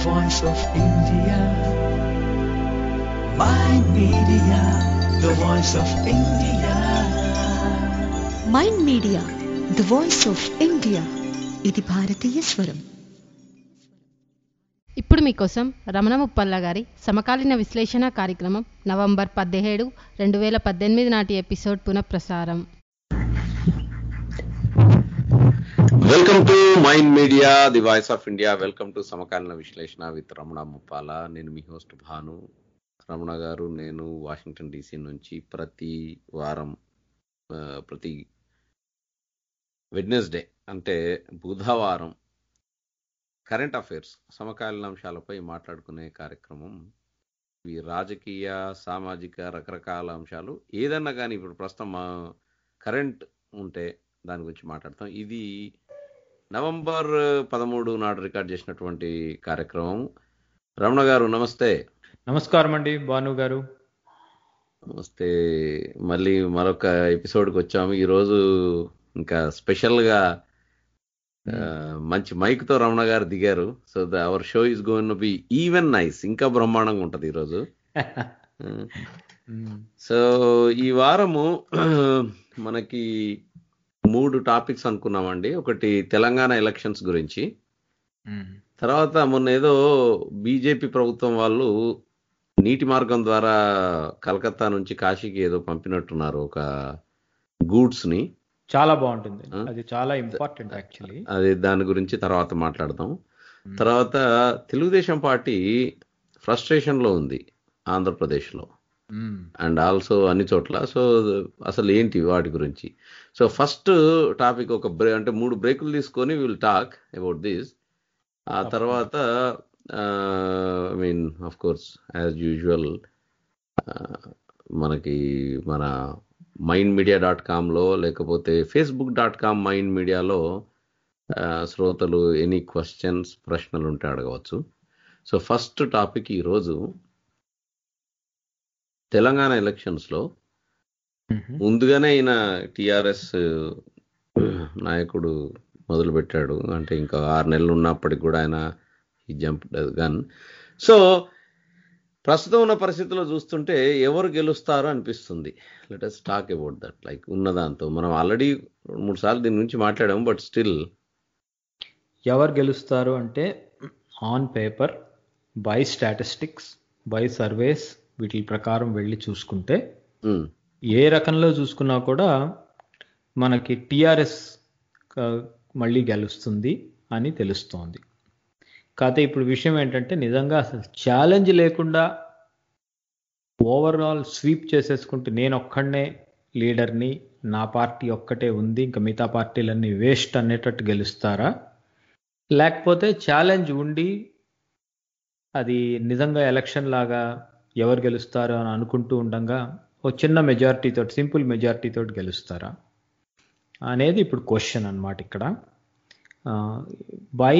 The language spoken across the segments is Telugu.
voice of India. My media, the voice of India. Mind media the voice of India ఇది భారతీయ స్వరం ఇప్పుడు మీకోసం రమణ ముప్పల్ల గారి సమకాలీన విశ్లేషణ కార్యక్రమం నవంబర్ పదిహేడు రెండు వేల పద్దెనిమిది నాటి ఎపిసోడ్ పునఃప్రసారం welcome to mind media the voice of India welcome to సమకాలీన విశ్లేషణ విత్ రమణ ముప్పాల నేను మీ హోస్ట్ భాను రమణ గారు నేను వాషింగ్టన్ డీసీ నుంచి ప్రతి వారం ఆ, ప్రతి వెడ్నెస్డే అంటే బుధవారం కరెంట్ అఫైర్స్ సమకాలీన అంశాలపై మాట్లాడుకునే కార్యక్రమం ఇవి రాజకీయ సామాజిక రకరకాల అంశాలు ఏదన్నా కానీ ఇప్పుడు ప్రస్తుతం కరెంట్ ఉంటే దాని గురించి మాట్లాడతాం ఇది నవంబర్ పదమూడు నాడు రికార్డ్ చేసినటువంటి కార్యక్రమం రమణ గారు నమస్తే నమస్కారం అండి భాను గారు నమస్తే మళ్ళీ మరొక ఎపిసోడ్కి వచ్చాము ఈరోజు ఇంకా స్పెషల్గా ఆ, మంచి మైక్ తో రమణ గారు దిగారు so the our show is going be even nice ఇంకా బ్రహ్మాండంగా ఉంటది ఈరోజు మ్మ్. సో ఈ వారము మనకి మూడు టాపిక్స్ అనుకున్నామండి ఒకటి తెలంగాణ ఎలక్షన్స్ గురించి మ్మ్. తర్వాత మొన్న ఏదో బీజేపీ ప్రభుత్వం వాళ్ళు నీటి మార్గం ద్వారా కలకత్తా నుంచి కాశీకి ఏదో పంపినట్టున్నారు ఒక గూడ్స్ ని చాలా బాగుంటుంది ఆ? అది చాలా ఇంపార్టెంట్ యాక్చువల్లీ అది దాని గురించి తర్వాత మాట్లాడదాం తర్వాత తెలుగుదేశం పార్టీ ఫ్రస్ట్రేషన్ లో ఉంది ఆంధ్రప్రదేశ్ లో అండ్ ఆల్సో అన్ని చోట్ల సో అసలు ఏంటి వాటి గురించి సో ఫస్ట్ టాపిక్ ఒక బ్రే అంటే మూడు బ్రేకులు తీసుకొని విల్ టాక్ అబౌట్ దిస్ ఆ తర్వాత I mean of course as usual మనకి మన మైండ్ మీడియా డాట్ కామ్లో లేకపోతే ఫేస్బుక్ డాట్ కామ్ మైండ్ మీడియాలో శ్రోతలు ఎనీ క్వశ్చన్స్ ప్రశ్నలు ఉంటే అడగవచ్చు సో ఫస్ట్ టాపిక్ ఈరోజు తెలంగాణ ఎలక్షన్స్లో ముందుగానే ఈయన టిఆర్ఎస్ నాయకుడు మొదలు పెట్టాడు అంటే ఇంకా ఆరు నెలలు ఉన్నప్పటికి కూడా ఆయన ఈ జంప్ గన్ సో ప్రస్తుతం ఉన్న పరిస్థితుల్లో చూస్తుంటే ఎవరు గెలుస్తారో అనిపిస్తుంది let us talk about that like ఉన్న దాంతో మనం ఆల్రెడీ మూడు సార్లు దీని గురించి మాట్లాడాము బట్ స్టిల్ ఎవరు గెలుస్తారు అంటే on paper by statistics by surveys వీటి ప్రకారం వెళ్ళి చూసుకుంటే ఏ రకంలో చూసుకున్నా కూడా మనకి టిఆర్ఎస్ మళ్ళీ గెలుస్తుంది అని తెలుస్తోంది కాకపోతే ఇప్పుడు విషయం ఏంటంటే నిజంగా అసలు ఛాలెంజ్ లేకుండా ఓవరాల్ స్వీప్ చేసేసుకుంటూ నేను ఒక్కడనే లీడర్ని నా పార్టీ ఒక్కటే ఉంది ఇంకా మిగతా పార్టీలన్నీ వేస్ట్ అనేటట్టు గెలుస్తారా లేకపోతే ఛాలెంజ్ ఉండి అది నిజంగా ఎలక్షన్ లాగా ఎవరు గెలుస్తారు అని అనుకుంటూ ఉండగా ఓ చిన్న మెజారిటీ తోటి సింపుల్ మెజారిటీ తోటి గెలుస్తారా అనేది ఇప్పుడు క్వశ్చన్ అన్నమాట ఇక్కడ by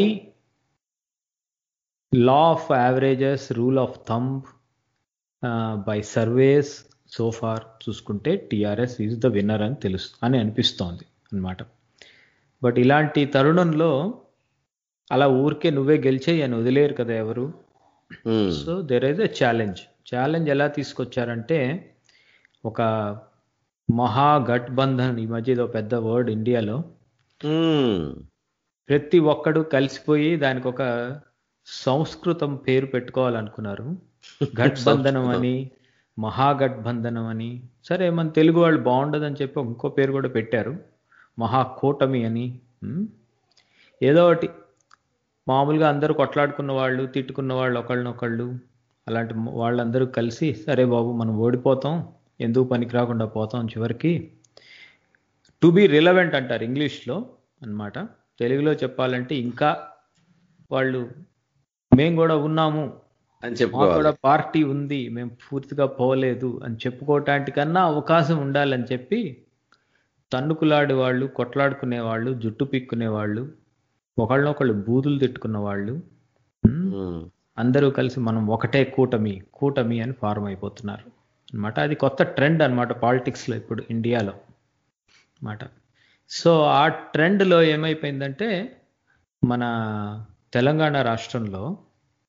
law of averages rule of thumb by surveys so far చూసుకుంటే టిఆర్ఎస్ ఈజ్ ద విన్నర్ అని తెలుసు అని అనిపిస్తోంది అన్నమాట బట్ ఇలాంటి తరుణంలో అలా ఊరికే నువ్వే గెలిచేయి అని వదిలేరు కదా ఎవరు so there is a challenge challenge ఎలా తీసుకొచ్చారంటే ఒక మహా గఠబంధన్ ఈ మధ్య ఇదో పెద్ద వర్డ్ ఇండియాలో ప్రతి ఒక్కడు కలిసిపోయి దానికి ఒక సంస్కృతం పేరు పెట్టుకోవాలనుకున్నారు గఠబంధనం అని మహాగఠబంధనం అని సరే మన తెలుగు వాళ్ళు బాగుండదని చెప్పి ఇంకో పేరు కూడా పెట్టారు మహాకూటమి అని ఉమ్. ఏదో ఒకటి మామూలుగా అందరూ కొట్లాడుకున్న వాళ్ళు తిట్టుకున్న వాళ్ళు ఒకళ్ళనొకళ్ళు అలాంటి వాళ్ళందరూ కలిసి సరే బాబు మనం ఓడిపోతాం ఎందుకు పనికి రాకుండా పోతాం చివరికి టు బి రిలవెంట్ అంటారు ఇంగ్లీష్లో అన్నమాట తెలుగులో చెప్పాలంటే ఇంకా వాళ్ళు మేము కూడా ఉన్నాము అని మాకు చెప్పుకోవాలి కూడా పార్టీ ఉంది మేము పూర్తిగా పోలేదు అని చెప్పుకోవటానికన్నా అవకాశం ఉండాలని చెప్పి తన్నుకులాడే వాళ్ళు కొట్లాడుకునే వాళ్ళు జుట్టు పిక్కునే వాళ్ళు ఒకళ్ళనొకళ్ళు బూతులు తిట్టుకున్న వాళ్ళు ఉమ్, ఉమ్. అందరూ కలిసి మనం ఒకటే కూటమి కూటమి అని ఫార్మ్ అయిపోతున్నారు అన్నమాట అది కొత్త ట్రెండ్ అనమాట పాలిటిక్స్లో ఇప్పుడు ఇండియాలో అన్నమాట సో ఆ ట్రెండ్లో ఏమైపోయిందంటే మన తెలంగాణ రాష్ట్రంలో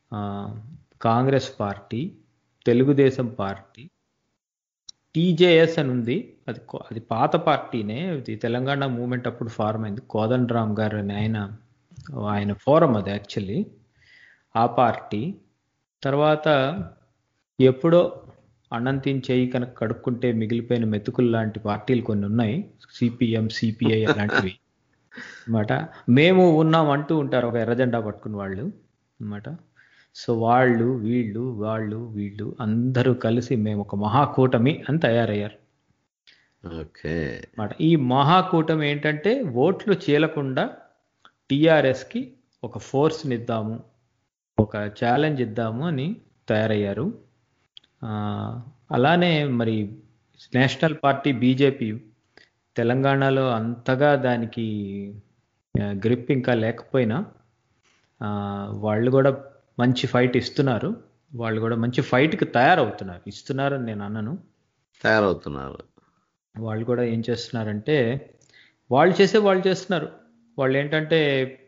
ఆ, Congress party Telugu Desam party TJS అని ఉంది అది కొ- అది పాత పార్టీనే ఇది తెలంగాణ మూమెంట్ అప్పుడు ఫార్మ్ అయింది కోదండరామ్ గారు అని ఆయన ఆయన ఫోరం అది యాక్చువల్లీ ఆ పార్టీ తర్వాత ఎప్పుడో అన్నం తిని చేయి కనుక కడుక్కుంటే మిగిలిపోయిన మెతుకులు లాంటి పార్టీలు కొన్ని ఉన్నాయి సిపిఎం సిపిఐ అలాంటివి అన్నమాట మేము ఉన్నాం అంటూ ఉంటారు ఒక ఎర్రజెండా పట్టుకున్న వాళ్ళు అన్నమాట సో వాళ్ళు వీళ్ళు వాళ్ళు వీళ్ళు అందరూ కలిసి మేము ఒక మహాకూటమి అని తయారయ్యారు ఓకే అన్నమాట ఈ మహాకూటమి ఏంటంటే ఓట్లు చీలకుండా టిఆర్ఎస్కి ఒక ఫోర్స్ని ఇద్దాము ఒక ఛాలెంజ్ ఇద్దాము అని తయారయ్యారు ఆ, అలానే మరి నేషనల్ పార్టీ బీజేపీ తెలంగాణలో అంతగా దానికి గ్రిప్ ఇంకా లేకపోయినా ఆ, వాళ్ళు కూడా మంచి ఫైట్ ఇస్తున్నారు వాళ్ళు కూడా మంచి ఫైట్కి తయారవుతున్నారు ఇస్తున్నారని నేను అన్నను తయారవుతున్నారు వాళ్ళు కూడా ఏం చేస్తున్నారంటే వాళ్ళు చేసే వాళ్ళు చేస్తున్నారు వాళ్ళు ఏంటంటే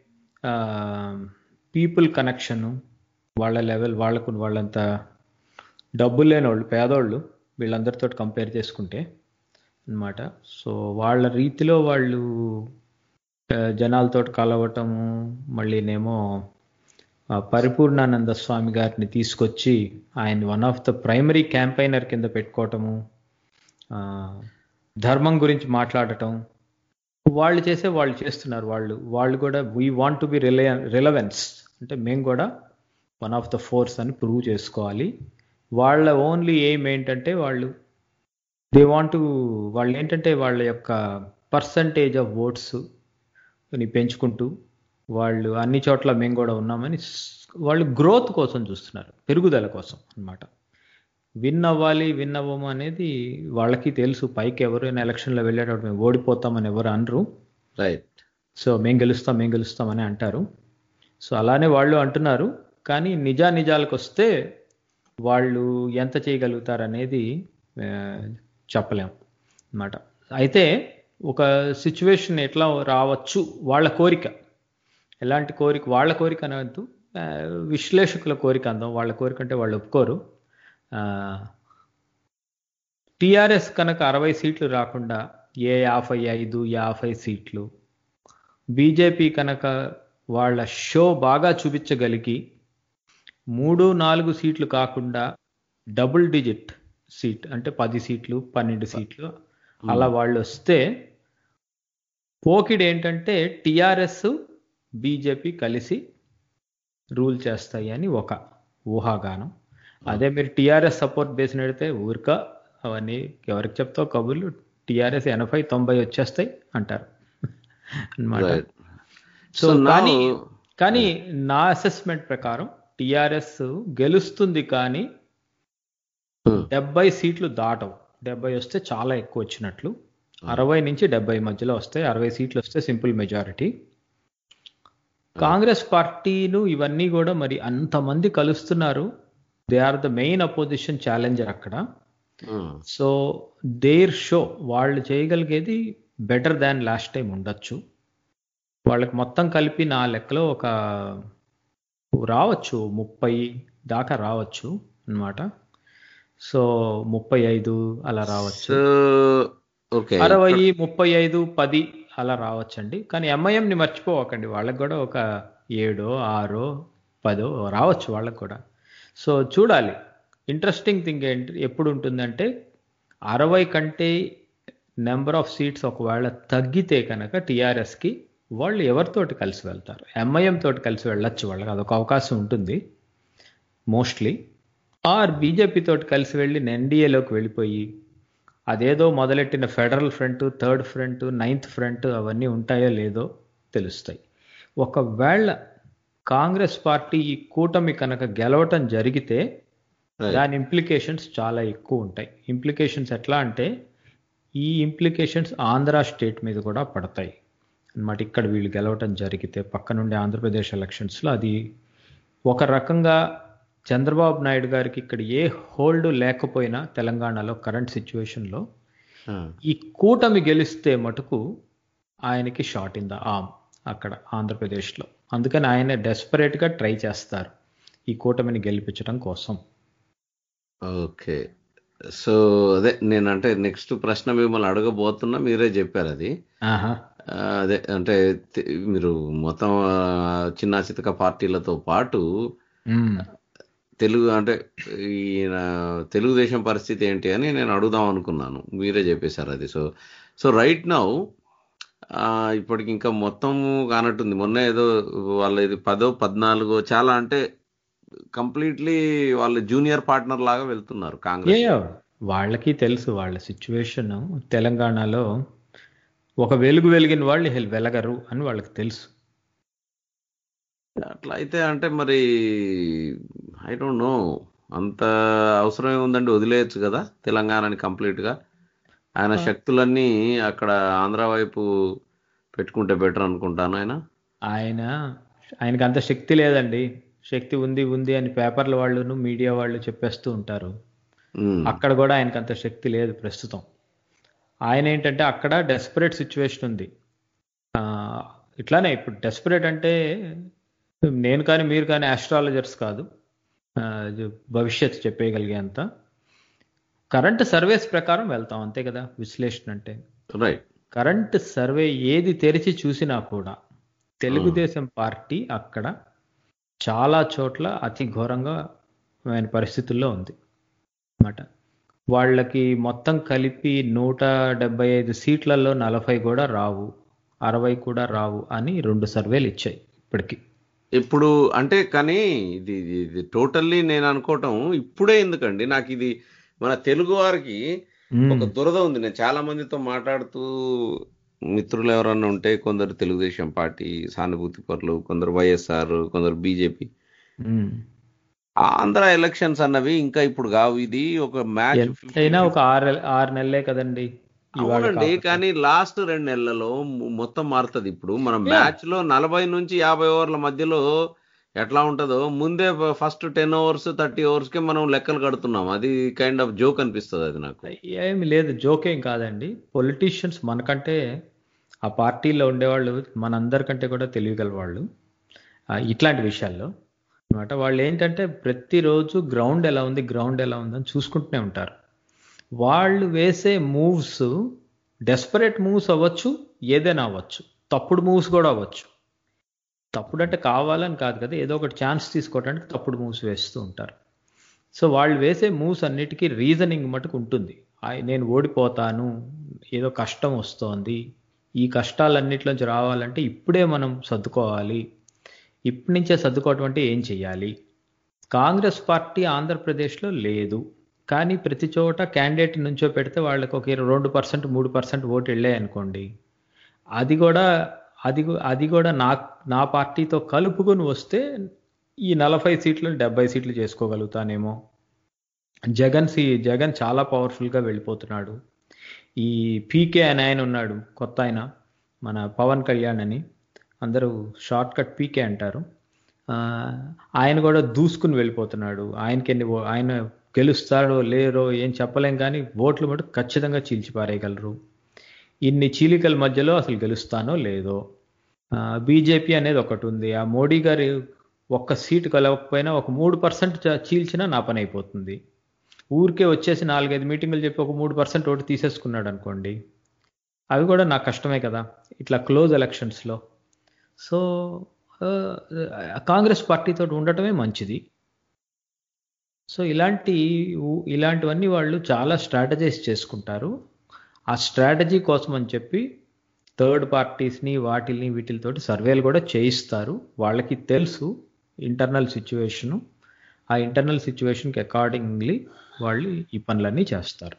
పీపుల్ కనెక్షన్ వాళ్ళ లెవెల్ వాళ్ళకు వాళ్ళంత డబ్బు లేని వాళ్ళు పేదోళ్ళు వీళ్ళందరితో కంపేర్ చేసుకుంటే అన్నమాట సో వాళ్ళ రీతిలో వాళ్ళు ఆ, జనాలతో కలవటము మళ్ళీనేమో ఆ, పరిపూర్ణానంద స్వామి గారిని తీసుకొచ్చి ఆయన one of the primary campaigner కింద పెట్టుకోవటము ఆ, ధర్మం గురించి మాట్లాడటం వాళ్ళు చేసే వాళ్ళు చేస్తున్నారు వాళ్ళు వాళ్ళు కూడా we want to be rele relevance అంటే మేము కూడా వన్ ఆఫ్ ద ఫోర్స్ అని ప్రూవ్ చేసుకోవాలి వాళ్ళ ఓన్లీ ఎయిమ్ ఏంటంటే వాళ్ళు దే వాంట్ వాళ్ళు ఏంటంటే వాళ్ళ యొక్క పర్సంటేజ్ ఆఫ్ ఓట్స్ ని పెంచుకుంటూ వాళ్ళు అన్ని చోట్ల మేము కూడా ఉన్నామని స్- వాళ్ళు గ్రోత్ కోసం చూస్తున్నారు పెరుగుదల కోసం అన్నమాట విన్ అవ్వాలి విన్ అవ్వము అనేది వాళ్ళకి తెలుసు పైకి ఎవరైనా ఎలక్షన్లో వెళ్ళేటప్పుడు మేము ఓడిపోతామని ఎవరు అనరు రైట్ సో మేము గెలుస్తాం మేము గెలుస్తామని అంటారు సో అలానే వాళ్ళు అంటున్నారు కానీ నిజా నిజాలకు వస్తే వాళ్ళు ఎంత చేయగలుగుతారు అనేది ఆ, చెప్పలేం అన్నమాట అయితే ఒక సిచ్యువేషన్ ఎట్లా రావచ్చు వాళ్ళ కోరిక ఎలాంటి కోరిక వాళ్ళ కోరిక అనవద్దు ఆ, విశ్లేషకుల కోరిక అందాం వాళ్ళ కోరిక అంటే వాళ్ళు ఒప్పుకోరు టిఆర్ఎస్ కనుక అరవై సీట్లు రాకుండా ఏ యాభై ఐదు యాభై సీట్లు బీజేపీ కనుక వాళ్ళ షో బాగా చూపించగలిగి మూడు నాలుగు సీట్లు కాకుండా డబుల్ డిజిట్ సీట్ అంటే పది సీట్లు పన్నెండు సీట్లు అలా వాళ్ళు వస్తే పోకిడ్ ఏంటంటే టిఆర్ఎస్ బీజేపీ కలిసి రూల్ చేస్తాయి అని ఒక ఊహాగానం అదే మీరు టిఆర్ఎస్ సపోర్ట్ బేస్ నడితే ఊరిక అవన్నీ ఎవరికి చెప్తావు కబుర్లు టిఆర్ఎస్ ఎనభై తొంభై వచ్చేస్తాయి అంటారు అన్నమాట రైట్ సో So now- కానీ కానీ నా అసెస్మెంట్ ప్రకారం టిఆర్ఎస్ గెలుస్తుంది కానీ Hmm. డెబ్బై సీట్లు దాటవు డెబ్బై వస్తే చాలా ఎక్కువ వచ్చినట్లు అరవై నుంచి డెబ్బై మధ్యలో వస్తాయి అరవై సీట్లు వస్తే సింపుల్ మెజారిటీ కాంగ్రెస్ పార్టీను ఇవన్నీ కూడా మరి అంతమంది కలుస్తున్నారు they are the main opposition challenger అక్కడ Hmm. సో దేర్ షో వాళ్ళు చేయగలిగేది బెటర్ దాన్ లాస్ట్ టైం ఉండొచ్చు వాళ్ళకి మొత్తం కలిపి నా లెక్కలో ఒక రావచ్చు ముప్పై దాకా రావచ్చు అన్నమాట సో ముప్పై ఐదు అలా రావచ్చు సో ఓకే అరవై ముప్పై ఐదు పది అలా రావచ్చండి కానీ MIM ని మర్చిపోవకండి వాళ్ళకి కూడా ఒక ఏడో ఆరో పదో రావచ్చు వాళ్ళకి కూడా సో చూడాలి ఇంట్రెస్టింగ్ థింగ్ ఏంటి ఎప్పుడు ఉంటుందంటే అరవై కంటే నెంబర్ ఆఫ్ సీట్స్ ఒకవేళ తగ్గితే కనుక టీఆర్ఎస్కి వాళ్ళు ఎవరితోటి కలిసి వెళ్తారు ఎంఐఎం తోటి కలిసి వెళ్ళొచ్చు వాళ్ళకి అదొక అవకాశం ఉంటుంది మోస్ట్లీ ఆర్ బీజేపీ తోటి కలిసి వెళ్ళి ఎన్డీఏలోకి వెళ్ళిపోయి అదేదో మొదలెట్టిన federal front third front ninth front అవన్నీ ఉంటాయో లేదో తెలుస్తాయి ఒకవేళ కాంగ్రెస్ పార్టీ ఈ కూటమి కనుక గెలవటం జరిగితే Right. దాని ఇంప్లికేషన్స్ చాలా ఎక్కువ ఉంటాయి ఇంప్లికేషన్స్ ఎట్లా అంటే ఈ ఇంప్లికేషన్స్ ఆంధ్ర స్టేట్ మీద కూడా పడతాయి అన్నమాట ఇక్కడ వీళ్ళు గెలవటం జరిగితే పక్క నుండి ఆంధ్రప్రదేశ్ ఎలక్షన్స్లో అది ఒక రకంగా చంద్రబాబు నాయుడు గారికి ఇక్కడ ఏ హోల్డ్ లేకపోయినా తెలంగాణలో కరెంట్ సిచ్యువేషన్లో Hmm. ఈ కూటమి గెలిస్తే మటుకు ఆయనకి షాట్ ఇన్ ద ఆమ్ అక్కడ ఆంధ్రప్రదేశ్లో అందుకని ఆయన డెస్పరేట్గా ట్రై చేస్తారు ఈ కూటమిని గెలిపించడం కోసం ఓకే సో అదే నేనంటే నెక్స్ట్ ప్రశ్న మిమ్మల్ని అడగబోతున్నా మీరే చెప్పారు అది ఆహా ఆ, అదే అంటే తె- మీరు మొత్తం ఆ, చిన్న చితక పార్టీలతో పాటు ఉమ్, తెలుగు అంటే ఈయన తెలుగుదేశం పరిస్థితి ఏంటి అని నేను అడుగుదాం అనుకున్నాను మీరే చెప్పేశారు అది సో సో రైట్ నౌ ఇప్పటికి ఇంకా మొత్తం కానట్టుంది మొన్న ఏదో వాళ్ళ ఇది పదో పద్నాలుగో చాలా అంటే కంప్లీట్లీ వాళ్ళు జూనియర్ పార్ట్నర్ లాగా వెళ్తున్నారు కాంగ్రెస్ ఏ వాళ్ళకి తెలుసు వాళ్ళ సిచ్యువేషన్ తెలంగాణలో ఒక వెలుగు వెలిగిన వాళ్ళు హెల్- వెలగరు అని వాళ్ళకి తెలుసు అట్లా అయితే అంటే మరి ఐ డోంట్ నో అంత అవసరం ఏముందండి వదిలేయచ్చు కదా తెలంగాణని కంప్లీట్ గా ఆయన శక్తులన్నీ అక్కడ ఆంధ్ర వైపు పెట్టుకుంటే బెటర్ అనుకుంటాను ఆయన ఆయన ఆయనకి అంత శక్తి లేదండి శక్తి ఉంది ఉంది అని పేపర్ల వాళ్ళును మీడియా వాళ్ళు చెప్పేస్తూ ఉంటారు ఉమ్, అక్కడ కూడా ఆయనకి అంత శక్తి లేదు ప్రస్తుతం ఆయన ఏంటంటే అక్కడ డెస్పరేట్ సిచ్యువేషన్ ఉంది ఆ, ఇట్లానే ఇప్పుడు డెస్పరేట్ అంటే నేను కానీ మీరు కానీ ఆస్ట్రాలజర్స్ కాదు ఆ, ఇది భవిష్యత్ చెప్పేయగలిగేంత కరెంట్ సర్వేస్ ప్రకారం వెళ్తాం అంతే కదా విశ్లేషణ అంటే రైట్ కరెంట్ సర్వే ఏది తెరిచి చూసినా కూడా తెలుగుదేశం పార్టీ అక్కడ చాలా చోట్ల అతి ఘోరంగా ఆయన పరిస్థితుల్లో ఉంది అన్నమాట వాళ్ళకి మొత్తం కలిపి నూట డెబ్బై ఐదు సీట్లలో నలభై కూడా రావు అరవై కూడా రావు అని రెండు సర్వేలు ఇచ్చాయి ఇప్పటికి ఇప్పుడు అంటే కానీ ఇది ఇది- ఇది టోటల్లీ నేను అనుకోవటం ఇప్పుడే ఎందుకండి నాకు ఇది మన తెలుగు వారికి ఒక దురద ఉంది నేను చాలా మందితో మాట్లాడుతూ మిత్రులు ఎవరన్నా ఉంటే కొందరు తెలుగుదేశం పార్టీ సానుభూతి పరులు కొందరు వైఎస్ఆర్ కొందరు బీజేపీ ఉమ్. ఆంధ్ర ఎలక్షన్స్ అన్నవి ఇంకా ఇప్పుడు కావు ఇది ఒక మ్యాచ్ ఎంతైనా ఒక ఆరు ఆరు నెలలే కదండి ఇవాళ అవునండి కాకపోతే. కానీ లాస్ట్ రెండు నెలలలో ము- మొత్తం మారుతుంది ఇప్పుడు మనం మ్యాచ్ లో నలభై నుంచి యాభై ఓవర్ల మధ్యలో ఎట్లా ఉంటుందో ముందే first ten overs thirty overs కి మనం లెక్కలు కడుతున్నాం అది కైండ్ ఆఫ్ జోక్ అనిపిస్తుంది అది నాకు ఏమి లేదు జోకేం కాదండి పొలిటీషియన్స్ మనకంటే ఆ పార్టీలో ఉండేవాళ్ళు మనందరికంటే కూడా తెలియగల వాళ్ళు ఆ, ఇట్లాంటి విషయాల్లో అనమాట వాళ్ళు ఏంటంటే ప్రతిరోజు గ్రౌండ్ ఎలా ఉంది గ్రౌండ్ ఎలా ఉందని చూసుకుంటూనే ఉంటారు వాళ్ళు వేసే మూవ్స్ డెస్పరేట్ మూవ్స్ అవ్వచ్చు ఏదైనా అవ్వచ్చు తప్పుడు మూవ్స్ కూడా అవ్వచ్చు తప్పుడు అంటే కావాలని కాదు కదా ఏదో ఒకటి ఛాన్స్ తీసుకోవడానికి తప్పుడు మూవ్స్ వేస్తూ ఉంటారు సో వాళ్ళు వేసే మూవ్స్ అన్నిటికీ రీజనింగ్ మటుకు ఉంటుంది ఆయ- నేను ఓడిపోతాను ఏదో కష్టం వస్తోంది ఈ కష్టాలన్నిటిలోంచి రావాలంటే ఇప్పుడే మనం సర్దుకోవాలి ఇప్పటి నుంచే సర్దుకోవటం అంటే ఏం చెయ్యాలి కాంగ్రెస్ పార్టీ ఆంధ్రప్రదేశ్లో లేదు కానీ ప్రతి చోట క్యాండిడేట్ నుంచో పెడితే వాళ్ళకి ఒక ఇరవై రెండు పర్సెంట్ మూడు పర్సెంట్ ఓటు వెళ్ళాయి అనుకోండి అది కూడా అది కూ- అది కూడా నా నా పార్టీతో కలుపుకొని వస్తే ఈ నలభై సీట్లు డెబ్బై సీట్లు చేసుకోగలుగుతానేమో జగన్ సి జగన్ చాలా పవర్ఫుల్గా వెళ్ళిపోతున్నాడు ఈ పీకే అని ఆయన ఉన్నాడు కొత్త ఆయన మన పవన్ కళ్యాణ్ అని అందరూ షార్ట్ కట్ పీకే అంటారు ఆ, ఆయన కూడా దూసుకుని వెళ్ళిపోతున్నాడు ఆయనకి ఎన్ని ఓ- ఆయన గెలుస్తాడో లేరో ఏం చెప్పలేం కానీ ఓట్లు మటు ఖచ్చితంగా చీల్చి పారేయగలరు ఇన్ని చీలికల మధ్యలో అసలు గెలుస్తానో లేదో బీజేపీ అనేది ఒకటి ఉంది ఆ మోడీ గారి ఒక్క సీటు కలవకపోయినా ఒక మూడు పర్సెంట్ చీల్చినా నా పని అయిపోతుంది ఊరికే వచ్చేసి నాలుగైదు మీటింగులు చెప్పి ఒక మూడు పర్సెంట్ ఓటు తీసేసుకున్నాడు అనుకోండి అవి కూడా నాకు కష్టమే కదా ఇట్లా క్లోజ్ ఎలక్షన్స్లో సో ఆ, కాంగ్రెస్ పార్టీతో ఉండటమే మంచిది సో ఇలాంటి ఊ- ఇలాంటివన్నీ వాళ్ళు చాలా స్ట్రాటజైజ్ చేసుకుంటారు ఆ స్ట్రాటజీ కోసం అని చెప్పి థర్డ్ పార్టీస్ని వాటిల్ని వీటితోటి సర్వేలు కూడా చేయిస్తారు వాళ్ళకి తెలుసు ఇంటర్నల్ సిచ్యువేషను ఆ ఇంటర్నల్ సిచ్యువేషన్కి అకార్డింగ్లీ వాళ్ళు ఈ పనులన్నీ చేస్తారు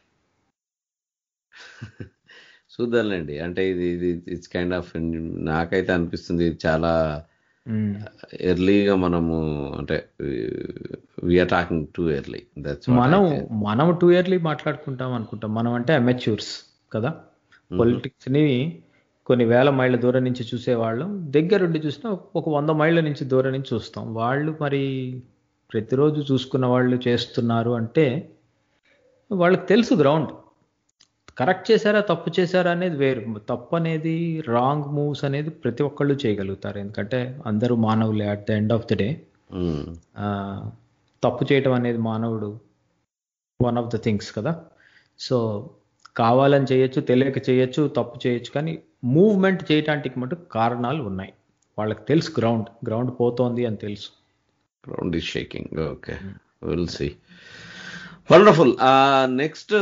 చూద్దాంలేండి అంటే ఇది ఇది ఇట్స్ కైండ్ ఆఫ్ నాకైతే అనిపిస్తుంది ఇది చాలా మ్మ్. ఎర్లీగా మనము అంటే we are talking too early that's మనం మనం టూ ఇయర్లీ మాట్లాడుకుంటాం అనుకుంటాం మనం అంటే అమెచ్యూర్స్ కదా పొలిటిక్స్ ని కొన్ని వేల మైళ్ళ దూరం నుంచి చూసేవాళ్ళం దగ్గరుండి చూసినా ఒక వంద మైళ్ళ నుంచి దూరం నుంచి చూస్తాం వాళ్ళు మరి ప్రతిరోజు చూసుకున్న వాళ్ళు చేస్తున్నారు అంటే వాళ్ళకి తెలుసు గ్రౌండ్ కరెక్ట్ చేశారా తప్పు చేశారా అనేది వేరు తప్పు అనేది రాంగ్ మూవ్స్ అనేది ప్రతి ఒక్కళ్ళు చేయగలుగుతారు ఎందుకంటే అందరూ మానవులే at the end of the day um, ఆ, తప్పు చేయటం అనేది మానవుడు వన్ ఆఫ్ ద థింగ్స్ కదా సో కావాలని చేయొచ్చు తెలియక చేయొచ్చు తప్పు చేయొచ్చు కానీ మూవ్మెంట్ చేయటానికి మటుకు కారణాలు ఉన్నాయి వాళ్ళకి తెలుసు గ్రౌండ్ గ్రౌండ్ పోతోంది అని తెలుసు ground is shaking okay will see wonderful next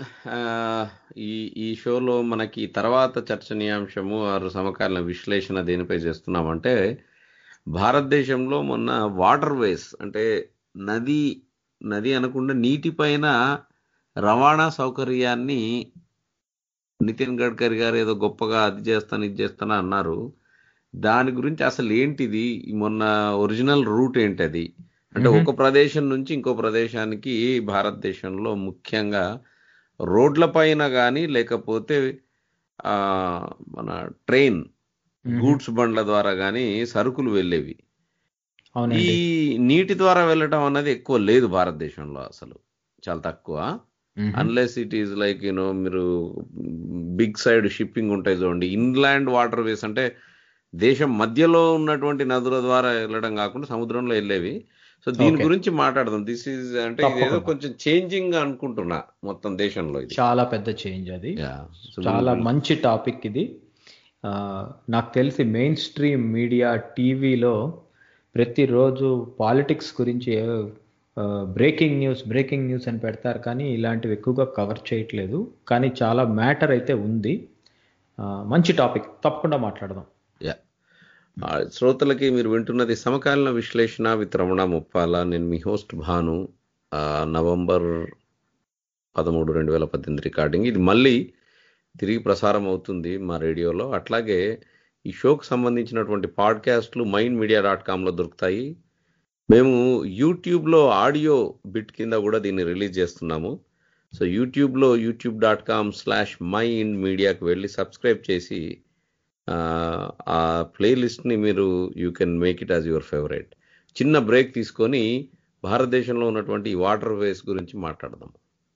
ఈ ఈ షోలో మనకి తర్వాత చర్చనీయాంశము ఆరు సమకాలీన విశ్లేషణ దేనిపై చేస్తున్నామంటే భారతదేశంలో మొన్న వాటర్ వేస్ అంటే నది నది అనకుండా నీటిపైన రవాణా సౌకర్యాన్ని నితిన్ గడ్కరీ గారు ఏదో గొప్పగా అది చేస్తాను ఇది చేస్తాను అన్నారు దాని గురించి అసలు ఏంటిది మొన్న ఒరిజినల్ రూట్ ఏంటి అది అంటే మ్మ్. ఒక ప్రదేశం నుంచి ఇంకో ప్రదేశానికి భారతదేశంలో ముఖ్యంగా రోడ్ల పైన కానీ లేకపోతే ఆ మన ట్రైన్ గూడ్స్ బండ్ల ద్వారా కానీ సరుకులు వెళ్ళేవి ఈ అవునండి నీటి ద్వారా వెళ్ళటం అన్నది ఎక్కువ లేదు భారతదేశంలో అసలు చాలా తక్కువ మ్మ్. Unless it is like you know మీరు బిగ్ సైడ్ షిప్పింగ్ ఉంటాయి చూడండి ఇన్లాండ్ వాటర్ వేస్ అంటే దేశం మధ్యలో ఉన్నటువంటి నదుల ద్వారా వెళ్ళడం కాకుండా సముద్రంలో వెళ్ళేవి సో దీని Okay. గురించి మాట్లాడదాం దిస్ ఈజ్ అంటే ఇదేదో తప్పకుండా. కొంచెం చేంజింగ్ అనుకుంటున్నా మొత్తం దేశంలో ఇది చాలా పెద్ద చేంజ్ అది Yeah. So చాలా we- మంచి టాపిక్ ఇది ఆ, నాకు తెలిసి మెయిన్ స్ట్రీమ్ మీడియా టీవీలో ప్రతిరోజు పాలిటిక్స్ గురించి బ్రేకింగ్ న్యూస్ బ్రేకింగ్ న్యూస్ అని పెడతారు కానీ ఇలాంటివి ఎక్కువగా కవర్ చేయట్లేదు కానీ చాలా మ్యాటర్ అయితే ఉంది ఆ, మంచి టాపిక్ తప్పకుండా మాట్లాడదాం యా ఆ, శ్రోతలకి మీరు వింటున్నది సమకాలీన విశ్లేషణ విత్ రమణ ముప్పాల నేను మీ హోస్ట్ భాను ఆ, నవంబర్ పదమూడు రెండు వేల పద్దెనిమిది రికార్డింగ్ ఇది మళ్ళీ తిరిగి ప్రసారం అవుతుంది మా రేడియోలో అట్లాగే ఈ షోకు సంబంధించినటువంటి పాడ్కాస్ట్లు మైండ్ మీడియా డాట్ కామ్లో దొరుకుతాయి మేము యూట్యూబ్లో ఆడియో బిట్ కింద కూడా దీన్ని రిలీజ్ చేస్తున్నాము సో యూట్యూబ్లో YouTube dot com slash mind మీడియాకి వెళ్ళి సబ్స్క్రైబ్ చేసి ఆ, ఆ ప్లేలిస్ట్ని మీరు you can make it as your favourite చిన్న బ్రేక్ తీసుకొని భారతదేశంలో ఉన్నటువంటి ఈ వాటర్ వేస్ గురించి మాట్లాడదాం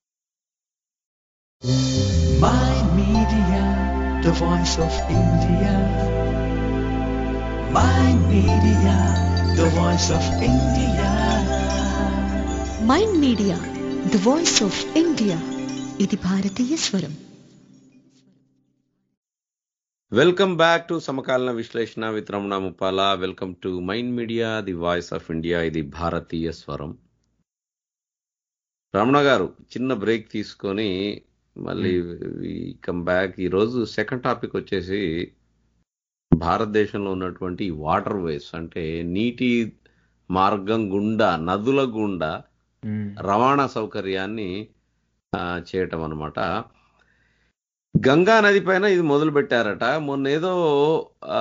My Media, the voice of India. My Media, the voice of India. Mind media the voice of India ఇది భారతీయ స్వరం వెల్కమ్ బ్యాక్ టు సమకాలీన విశ్లేషణ with Ramana Muppala welcome to mind media the voice of India ఇది భారతీయ స్వరం రమణ గారు చిన్న బ్రేక్ తీసుకొని మళ్ళీ కమ్ బ్యాక్ ఈరోజు సెకండ్ టాపిక్ వచ్చేసి భారతదేశంలో ఉన్నటువంటి వాటర్ వేస్ అంటే నీటి మార్గం గుండా నదుల గుండా మ్మ్. రవాణా సౌకర్యాన్ని ఆ, చేయటం అనమాట గంగా నది పైన ఇది మొదలు పెట్టారట మొన్న ఏదో ఆ,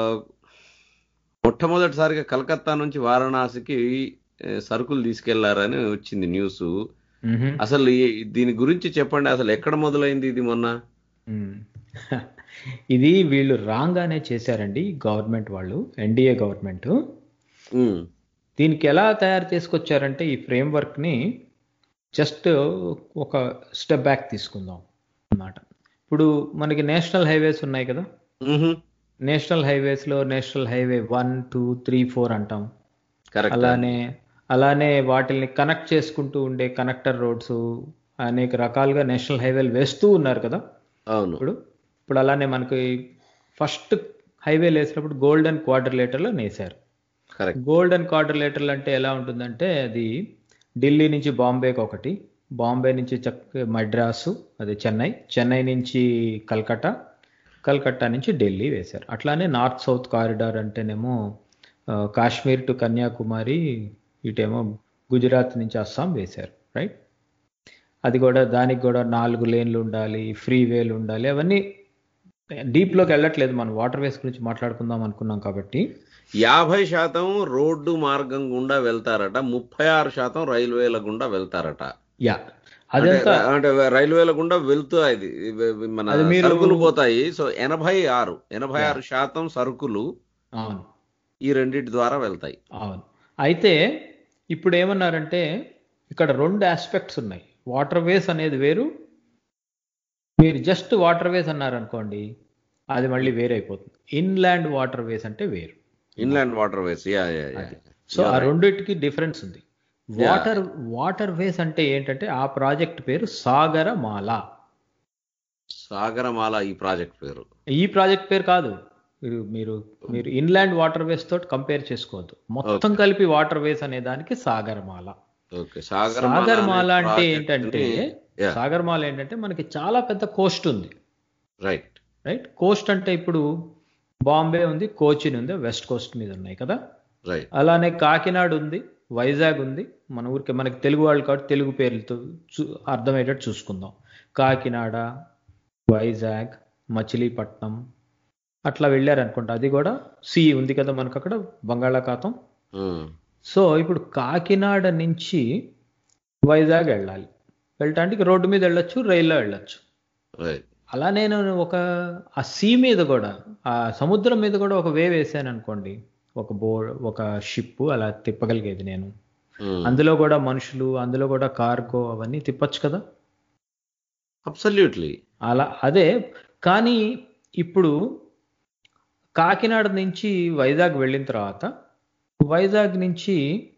మొట్టమొదటిసారిగా కలకత్తా నుంచి వారణాసికి ఏ, సరుకులు తీసుకెళ్లారని వచ్చింది న్యూస్ మ్మ్. అసలు ఈ- దీని గురించి చెప్పండి అసలు ఎక్కడ మొదలైంది ఇది మొన్న మ్మ్. ఇది వీళ్ళు రాగానే చేశారండి గవర్నమెంట్ వాళ్ళు ఎన్డీఏ గవర్నమెంట్ ఉమ్, దీనికి ఎలా తయారు చేసుకొచ్చారంటే ఈ ఫ్రేమ్వర్క్ ని జస్ట్ ఒక స్టెప్ బ్యాక్ తీసుకుందాం అన్నమాట ఇప్పుడు మనకి నేషనల్ హైవేస్ ఉన్నాయి కదా మ్హూ, నేషనల్ హైవేస్ లో national highway one two three four అంటాం కరెక్ట్ అలానే అలానే వాటిని కనెక్ట్ చేసుకుంటూ ఉండే కనెక్టర్ రోడ్స్ అనేక రకాలుగా నేషనల్ హైవేలు వేస్తూ ఉన్నారు కదా అవును ఇప్పుడు ఇప్పుడు అలానే మనకి ఫస్ట్ హైవేలు వేసినప్పుడు గోల్డెన్ క్వార్టర్లేటర్లో వేశారు కరెక్ట్ గోల్డెన్ క్వార్టర్లేటర్లు అంటే ఎలా ఉంటుందంటే అది ఢిల్లీ నుంచి బాంబేకి ఒకటి బాంబే నుంచి చక్క మద్రాసు అది చెన్నై చెన్నై నుంచి కల్కట్టా కల్కట్టా నుంచి ఢిల్లీ వేశారు అట్లానే నార్త్ సౌత్ కారిడార్ అంటేనేమో ఆ, కాశ్మీర్ టు కన్యాకుమారి ఇటేమో గుజరాత్ నుంచి అస్సాం వేశారు రైట్ అది కూడా దానికి కూడా నాలుగు లేన్లు ఉండాలి ఫ్రీ వేలు ఉండాలి అవన్నీ డీప్లోకి వెళ్ళట్లేదు మనం వాటర్ వేస్ గురించి మాట్లాడుకుందాం అనుకున్నాం కాబట్టి యాభై శాతం రోడ్డు మార్గం గుండా వెళ్తారట ముప్పై ఆరు శాతం రైల్వేల గుండా వెళ్తారట యా అదంతా అంటే అంటే రైల్వేల గుండా వెళ్తూ అది మన అది మీరు- సరుకులు పోతాయి సో ఎనభై ఆరు ఎనభై ఆరు శాతం సరుకులు అవును ఈ రెండింటి ద్వారా వెళ్తాయి అవును అయితే ఇప్పుడు ఏమన్నారంటే ఇక్కడ రెండు ఆస్పెక్ట్స్ ఉన్నాయి వాటర్ వేస్ అనేది వేరు మీరు జస్ట్ వాటర్ వేస్ అన్నారు అనుకోండి అది మళ్ళీ వేరైపోతుంది ఇన్లాండ్ వాటర్ వేస్ అంటే వేరు inland waterways yeah yeah yeah so ఆ Yeah, right. రెండిటికి డిఫరెన్స్ ఉంది వాటర్ వాటర్ వేస్ అంటే ఏంటంటే ఆ ప్రాజెక్ట్ పేరు సాగరమాల సాగరమాల ఈ ప్రాజెక్ట్ పేరు ఈ ప్రాజెక్ట్ పేరు కాదు మీరు మీరు మీరు ఇన్లాండ్ వాటర్ వేస్ తోటి కంపేర్ చేసుకోవద్దు మొత్తం కలిపి వాటర్ వేస్ అనే దానికి సాగరమాల ఓకే సాగరమాల సాగరమాల అనే అంటే project ఏంటంటే ని- Yeah, సాగరమాల ఏంటంటే మనకి చాలా పెద్ద కోస్ట్ ఉంది రైట్ రైట్ కోస్ట్ అంటే ఇప్పుడు బాంబే ఉంది కోచిన్ ఉంది వెస్ట్ కోస్ట్ మీద ఉన్నాయి కదా రైట్ అలానే కాకినాడ ఉంది వైజాగ్ ఉంది మన ఊరికి మనకి తెలుగు వాళ్ళు కాబట్టి తెలుగు పేర్లతో చూ అర్థమయ్యేటట్టు చూసుకుందాం కాకినాడ వైజాగ్ మచిలీపట్నం అట్లా వెళ్ళారనుకుంటా అది కూడా సి ఉంది కదా మనకు అక్కడ బంగాళాఖాతం సో ఇప్పుడు కాకినాడ నుంచి వైజాగ్ వెళ్ళాలి వెళ్ళటానికి రోడ్డు మీద వెళ్ళొచ్చు రైల్లో వెళ్ళొచ్చు రైట్ అలా నేను ఒక ఆ సీ మీద కూడా ఆ సముద్రం మీద కూడా ఒక వే వేసాను అనుకోండి ఒక బో ఒక షిప్ అలా తిప్పగలిగేది నేను అందులో కూడా మనుషులు అందులో కూడా కార్గో అవన్నీ తిప్పొచ్చు కదా అబ్సల్యూట్లీ అలా అదే కానీ ఇప్పుడు కాకినాడ నుంచి వైజాగ్ వెళ్ళిన తర్వాత వైజాగ్ నుంచి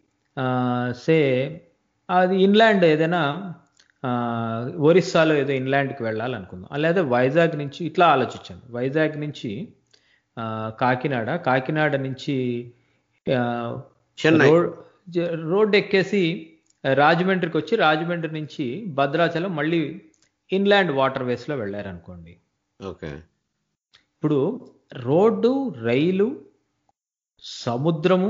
సే అది ఇన్లాండ్ ఏదైనా ఆ, ఒరిస్సాలో ఏదో ఇన్లాండ్కి వెళ్ళాలనుకుందాం లేదా వైజాగ్ నుంచి ఇట్లా ఆలోచించాను వైజాగ్ నుంచి ఆ, కాకినాడ కాకినాడ నుంచి ఆ, చెన్నై. రోడ్ జ- రోడ్ ఎక్కేసి రాజమండ్రికి వచ్చి రాజమండ్రి నుంచి భద్రాచలం మళ్ళీ ఇన్లాండ్ వాటర్ వేస్లో వెళ్ళారనుకోండి ఓకే ఇప్పుడు రోడ్డు రైలు సముద్రము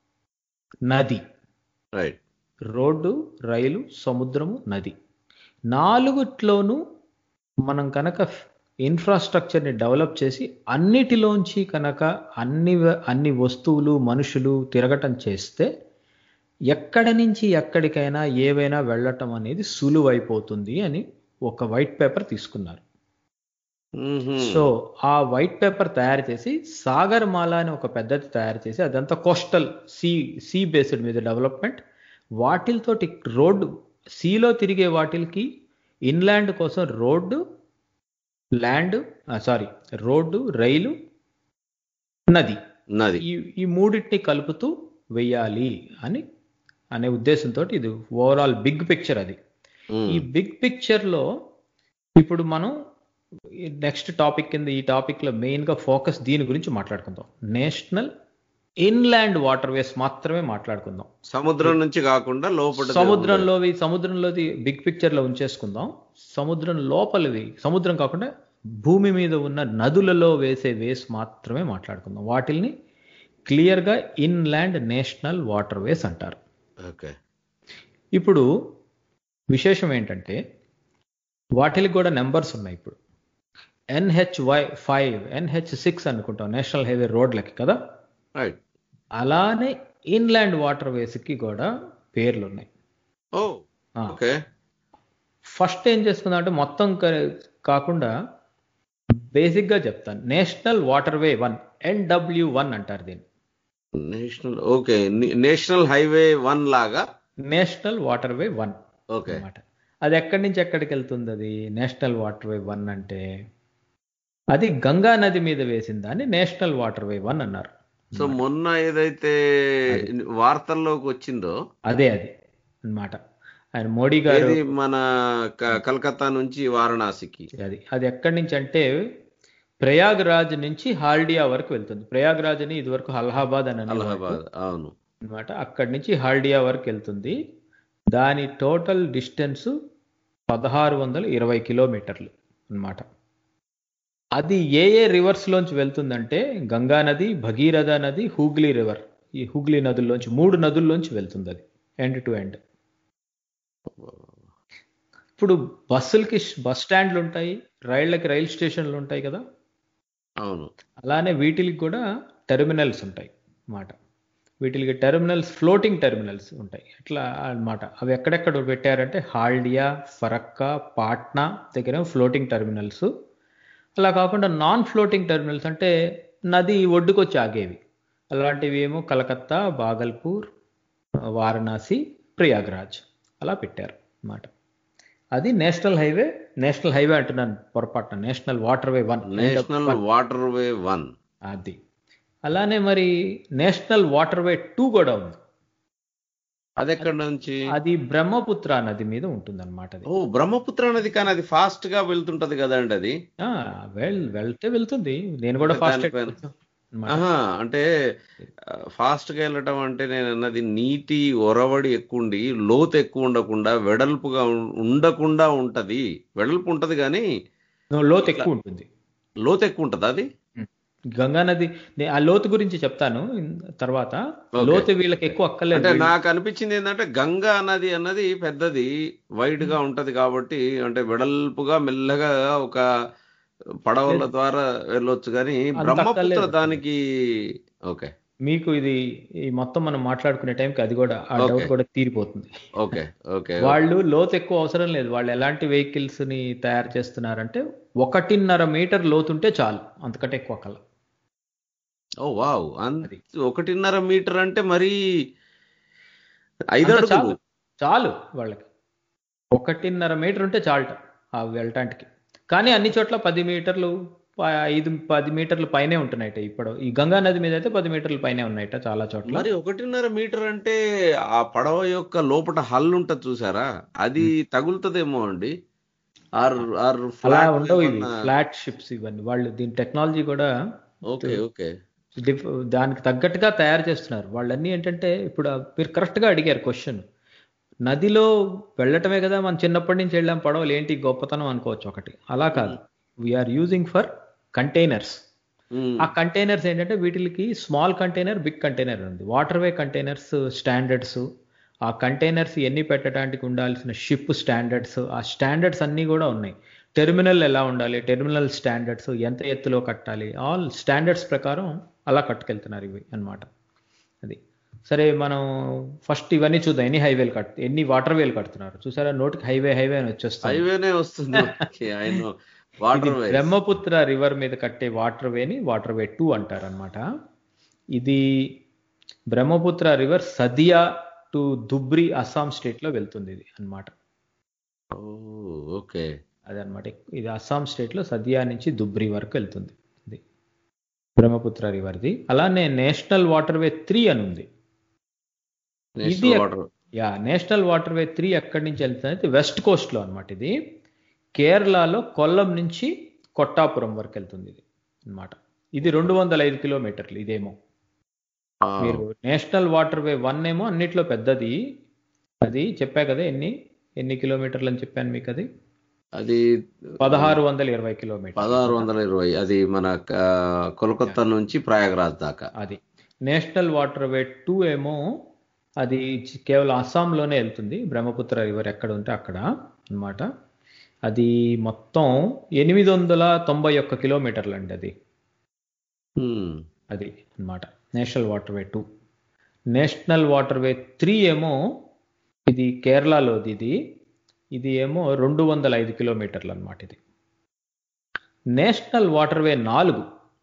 నది రైట్ రోడ్డు రైలు సముద్రము నది నాలుగుట్లోనూ మనం కనుక ఇన్ఫ్రాస్ట్రక్చర్ని డెవలప్ చేసి అన్నిటిలోంచి కనుక అన్ని వ- అన్ని వస్తువులు మనుషులు తిరగటం చేస్తే ఎక్కడి నుంచి ఎక్కడికైనా ఏవైనా వెళ్ళటం అనేది సులువైపోతుంది అని ఒక వైట్ పేపర్ తీసుకున్నారు సో ఆ వైట్ పేపర్ తయారు చేసి సాగర్మాల అని ఒక పెద్దది తయారు చేసి అదంతా కోస్టల్ సీ సీ బేస్డ్ మీద డెవలప్మెంట్ వాటిలతోటి రోడ్డు సీలో తిరిగే వాటికి ఇన్లాండ్ కోసం road land sorry road rail నది నది ఈ ఈ మూడింటిని కలుపుతూ వెయ్యాలి అని అనే ఉద్దేశంతో ఇది ఓవరాల్ బిగ్ పిక్చర్ అది మ్మ్. ఈ బిగ్ పిక్చర్ లో ఇప్పుడు మనం నెక్స్ట్ టాపిక్ కింద ఈ టాపిక్ లో మెయిన్ గా ఫోకస్ దీని గురించి మాట్లాడుకుందాం నేషనల్ ఇన్లాండ్ వాటర్ వేస్ మాత్రమే మాట్లాడుకుందాం సముద్రం నుంచి కాకుండా లోపల సముద్రంలోవి సముద్రంలోది బిగ్ పిక్చర్ లో ఉంచేసుకుందాం సముద్రం లోపలివి సముద్రం కాకుండా భూమి మీద ఉన్న నదులలో వేసే వేస్ మాత్రమే మాట్లాడుకుందాం వాటిల్ని క్లియర్ గా ఇన్లాండ్ నేషనల్ వాటర్ వేస్ అంటారు ఓకే ఇప్పుడు విశేషం ఏంటంటే వాటికి కూడా నెంబర్స్ ఉన్నాయి ఇప్పుడు ఎన్హెచ్వై ఫైవ్ ఎన్హెచ్ సిక్స్ అనుకుంటాం నేషనల్ హైవే రోడ్లకి కదా రైట్ అలానే ఇన్లాండ్ వాటర్ వేస్కి కూడా పేర్లు ఉన్నాయి ఓ ఆ, ఓకే ఫస్ట్ ఏం చేసుకుందాం అంటే మొత్తం క- కాకుండా బేసిక్గా చెప్తాను national waterway one NW one అంటారు దీన్ని national okay national highway one లాగా national waterway one okay అన్నమాట అది ఎక్కడి నుంచి ఎక్కడికి వెళ్తుంది అది నేషనల్ వాటర్ వే వన్ అంటే అది గంగా నది మీద వేసిన దాన్ని నేషనల్ వాటర్ వే వన్ అన్నారు సో మొన్న ఏదైతే వార్తల్లోకి వచ్చిందో అదే అది అన్నమాట ఆయన మోడీ గారు ఏది మన క- కలకత్తా నుంచి వారణాసికి అది అది ఎక్కడి నుంచి అంటే ప్రయాగ్రాజ్ నుంచి హాల్డియా వరకు వెళ్తుంది ప్రయాగ్రాజ్ అని ఇదివరకు అలహాబాద్ అని అనేవాళ్ళు. అలహాబాద్ అవును అన్నమాట అక్కడి నుంచి హాల్డియా వరకు వెళ్తుంది దాని టోటల్ డిస్టెన్స్ పదహారు వందల ఇరవై కిలోమీటర్లు అన్నమాట అది ఏ ఏ రివర్స్ లోంచి వెళ్తుందంటే గంగా నది భగీరథ నది హూగ్లీ రివర్ ఈ హూగ్లీ నదుల్లోంచి మూడు నదుల్లోంచి వెళ్తుంది అది ఎండ్ టు ఎండ్ ఇప్పుడు బస్సులకి బస్ స్టాండ్లు ఉంటాయి రైళ్లకి రైల్ స్టేషన్లు ఉంటాయి కదా అవును అలానే వీటికి కూడా టెర్మినల్స్ ఉంటాయి అన్నమాట వీటికి టెర్మినల్స్ ఫ్లోటింగ్ టెర్మినల్స్ ఉంటాయి ఎట్లా అన్నమాట అవి ఎక్కడెక్కడ పెట్టారంటే హాల్డియా ఫరక్కా పాట్నా దగ్గర ఫ్లోటింగ్ టెర్మినల్స్ అలా కాకుండా నాన్ ఫ్లోటింగ్ టెర్మినల్స్ అంటే నది ఒడ్డుకొచ్చి ఆగేవి అలాంటివి ఏమో కలకత్తా బాగల్పూర్ వారణాసి ప్రయాగ్రాజ్ అలా పెట్టారు అన్నమాట అది నేషనల్ హైవే నేషనల్ హైవే అంటున్నాను పొరపాటున national waterway one national waterway one అది అలానే మరి నేషనల్ వాటర్ వే టూ కూడా ఉంది అది ఎక్కడి నుంచి అది బ్రహ్మపుత్ర నది మీద ఉంటుంది అనమాట అది ఓ బ్రహ్మపుత్ర నది కానీ అది ఫాస్ట్ గా వెళ్తుంటది కదండి అది ఆ, వెల్ వెళ్తే వెళ్తుంది నేను కూడా ఫాస్ట్ దానిపైన- ఆహా అంటే ఫాస్ట్ గా వెళ్ళటం అంటే నేను అన్నది నీటి ఒరవడి ఎక్కువ ఉండి లోతు ఎక్కువ ఉండకుండా వెడల్పుగా ఉం- ఉండకుండా ఉంటది వెడల్పు ఉంటది కానీ లోతు ఎక్కువ ఉంటుంది లోతు ఎక్కువ ఉంటది అది గంగా నది నే- ఆ లోతు గురించి చెప్తాను ఇన్- తర్వాత Okay. లోతు వీళ్ళకి ఎక్కువ అంటే అక్కర్లేదు నాకు అనిపించింది ఏంటంటే గంగా నది అన్నది పెద్దది వైడ్ గా ఉంటది కాబట్టి అంటే వెడల్పుగా మెల్లగా ఒక పడవల ద్వారా వెళ్ళొచ్చు కానీ అంత బ్రహ్మపుత్ర అక్కర్లేదు. దానికి ఓకే మీకు ఇది ఈ మొత్తం మనం మాట్లాడుకునే టైంకి అది కూడా ఆ Okay. డౌట్ కూడా తీరిపోతుంది ఓకే ఓకే వాళ్ళు లోతు ఎక్కువ అవసరం లేదు వాళ్ళు ఎలాంటి వెహికల్స్ ని తయారు చేస్తున్నారంటే ఒకటిన్నర మీటర్ లోతుంటే చాలు అంతకంటే ఎక్కువ కల ఓ వావ్ అంత అది. ఒకటిన్నర మీటర్ అంటే మరి ఐదు అంత అడుగులు చాలు చాలు వాళ్ళకి ఒకటిన్నర మీటర్ ఉంటే చాలట ఆ వెళ్ళటానికి కానీ అన్ని చోట్ల పది మీటర్లు ప- ఐదు పది మీటర్లు పైనే ఉంటున్నాయట ఇప్పుడు ఈ గంగా నది మీద అయితే పది మీటర్ల పైనే ఉన్నాయట చాలా చోట్ల మరి ఒకటిన్నర మీటర్ అంటే ఆ పడవ యొక్క లోపల హల్ ఉంటది చూసారా అది తగులుతుందేమో అండి ఆర్ ఆర్ అలా flat ఉండవు ఇవి ఏమన్నా- ఫ్లాట్ షిప్స్ ఇవన్నీ వాళ్ళు దీని టెక్నాలజీ కూడా ఓకే ఓకే డిఫ్- దానికి తగ్గట్టుగా తయారు చేస్తున్నారు వాళ్ళన్నీ ఏంటంటే ఇప్పుడు ఆ- మీరు correct గా అడిగారు క్వశ్చన్ నదిలో వెళ్ళటమే కదా మనం చిన్నప్పటి నుంచి వెళ్ళాం పడవలు ఏంటి గొప్పతనం అనుకోవచ్చు ఒకటి అలా కాదు we are using for containers um, ఆ కంటైనర్స్ ఏంటంటే వీటికి స్మాల్ కంటైనర్ బిగ్ కంటైనర్ ఉంది వాటర్ వే కంటైనర్స్ స్టాండర్డ్స్ ఆ కంటైనర్స్ ఎన్ని పెట్టడానికి ఉండాల్సిన షిప్ స్టాండర్డ్స్ ఆ స్టాండర్డ్స్ అన్నీ కూడా ఉన్నాయి టెర్మినల్ ఎలా ఉండాలి టెర్మినల్ స్టాండర్డ్స్ ఎంత ఎత్తులో కట్టాలి ఆల్ స్టాండర్డ్స్ ప్రకారం అలా కట్టుకెళ్తున్నారు ఇవి అన్నమాట అది సరే మనం ఫస్ట్ ఇవన్నీ చూద్దాం ఎన్ని హైవేలు కట్ ఎన్ని వాటర్ వేలు కడుతున్నారు చూసారా నోటికి హైవే హైవే అని వచ్చేస్తుంది హైవేనే వస్తుంది ఆయన వాటర్ ఇది బ్రహ్మపుత్ర రివర్ మీద కట్టే వాటర్ వేని వాటర్ వే టూ అంటారు అనమాట ఇది Brahmaputra river Sadiya to Dhubri Assam state లో వెళ్తుంది ఇది అన్నమాట ఓకే అదనమాట ఇది అస్సాం స్టేట్ లో సదియా నుంచి దుబ్రి వరకు వెళ్తుంది ఇది బ్రహ్మపుత్ర రివర్ది అలానే నేషనల్ వాటర్ వే త్రీ అని ఉంది ఇది water yeah national waterway three ఎక్కడి నుంచి వెళ్తుంది అయితే వెస్ట్ కోస్ట్ లో అన్నమాట ఇది కేరళలో కొల్లం నుంచి కొట్టాపురం వరకు వెళ్తుంది ఇది అన్నమాట ఇది రెండు వందల ఐదు కిలోమీటర్లు ఇదేమో మీరు నేషనల్ వాటర్ వే వన్ ఏమో అన్నిట్లో పెద్దది అది చెప్పా కదా ఎన్ని ఎన్ని కిలోమీటర్లు అని చెప్పాను మీకు అది అది పదహారు వందల ఇరవై కిలోమీటర్ పదహారు వందల ఇరవై అది మన ఆ, కోల్కతా నుంచి ప్రయాగరాజ్ దాకా అది నేషనల్ వాటర్ వే టూ ఏమో అది చి- కేవలం అస్సాంలోనే వెళ్తుంది బ్రహ్మపుత్ర రివర్ ఎక్కడ ఉంటే అక్కడ అన్నమాట అది మొత్తం ఎనిమిది వందల తొంభై ఒక్క కిలోమీటర్లు అండి అది ఉమ్, అది అన్నమాట national waterway two national waterway three ఏమో ఇది కేరళలోది ఇది ఇది ఏమో రెండు వందల ఐదు కిలోమీటర్లు అన్నమాట ఇది నేషనల్ వాటర్ వే నాలుగు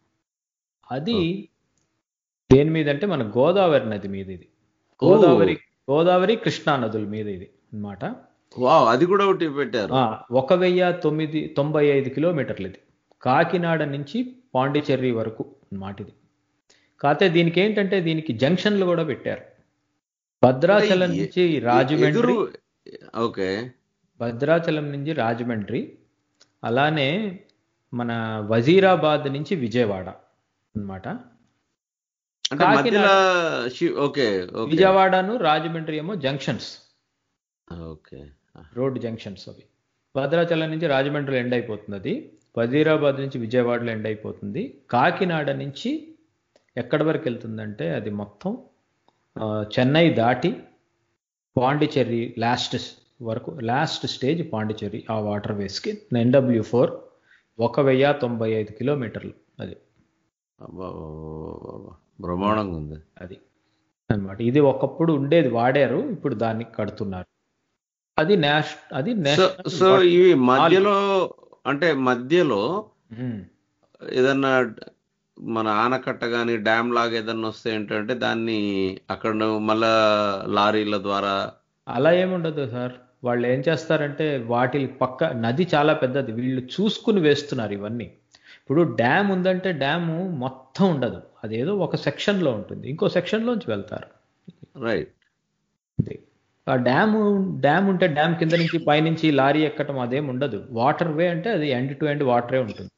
అది దేని మీద అంటే మన గోదావరి నది మీద ఇది గోదావరి గోదావరి కృష్ణా నదుల మీద ఇది అన్నమాట వావ్ అది కూడా ఒకటి పెట్టారు ఆ, ఒక వెయ్యి తొమ్మిది తొంభై ఐదు కిలోమీటర్లు ఇది కాకినాడ నుంచి పాండిచ్చేరి వరకు అన్నమాట ఇది కాకపోతే దీనికి ఏంటంటే దీనికి జంక్షన్లు కూడా పెట్టారు భద్రాచలం అంటే ఎ- నుంచి రాజమండ్రి ఎదురు ఓకే భద్రాచలం నుంచి రాజమండ్రి అలానే మన వజీరాబాద్ నుంచి విజయవాడ అన్నమాట అంటే కాకినాడ- మధ్యలో షి- ఓకే ఓకే విజయవాడను రాజమండ్రి ఏమో జంక్షన్స్ ఓకే రోడ్ జంక్షన్స్ అవి భద్రాచలం నుంచి రాజమండ్రిలో ఎండ్ అయిపోతుంది అది వజీరాబాద్ నుంచి విజయవాడలో ఎండ్ అయిపోతుంది కాకినాడ నుంచి ఎక్కడి వరకు వెళ్తుందంటే అది మొత్తం ఆ, చెన్నై దాటి పాండిచ్చేరి లాస్ట్ వరకు లాస్ట్ స్టేజ్ పాండిచ్చేరి ఆ వాటర్ వేస్కి ఎన్డబ్ల్యూ ఫోర్ ఒక వెయ్యి తొంభై ఐదు కిలోమీటర్లు అది అబ్బబ్బబ్బబ్బబ్బ. బ్రహ్మాండంగా ఉంది అది అన్నమాట ఇది ఒకప్పుడు ఉండేది వాడారు ఇప్పుడు దాన్ని కడుతున్నారు అది నేష్ అది సో నేషనల్ సో ఇవి మధ్యలో అంటే మధ్యలో ఉమ్. ఏదన్నా మన ఆనకట్ట కానీ డ్యామ్ లాగా ఏదన్నా వస్తే ఏంటంటే దాన్ని అక్కడ మళ్ళా లారీల ద్వారా అలా ఏముండదు సార్ వాళ్ళు ఏం చేస్తారంటే వాటి పక్క నది చాలా పెద్దది వీళ్ళు చూసుకుని వేస్తున్నారు ఇవన్నీ ఇప్పుడు డ్యామ్ ఉందంటే డ్యాము మొత్తం ఉండదు అదేదో ఒక సెక్షన్లో ఉంటుంది ఇంకో సెక్షన్లోంచి వెళ్తారు రైట్ ఇది. ఆ డ్యామ్ డ్యామ్ ఉంటే డ్యామ్ కింద నుంచి పైనుంచి లారీ ఎక్కటం అదేం ఉండదు వాటర్ వే అంటే అది ఎండ్ టు ఎండ్ వాటరే ఉంటుంది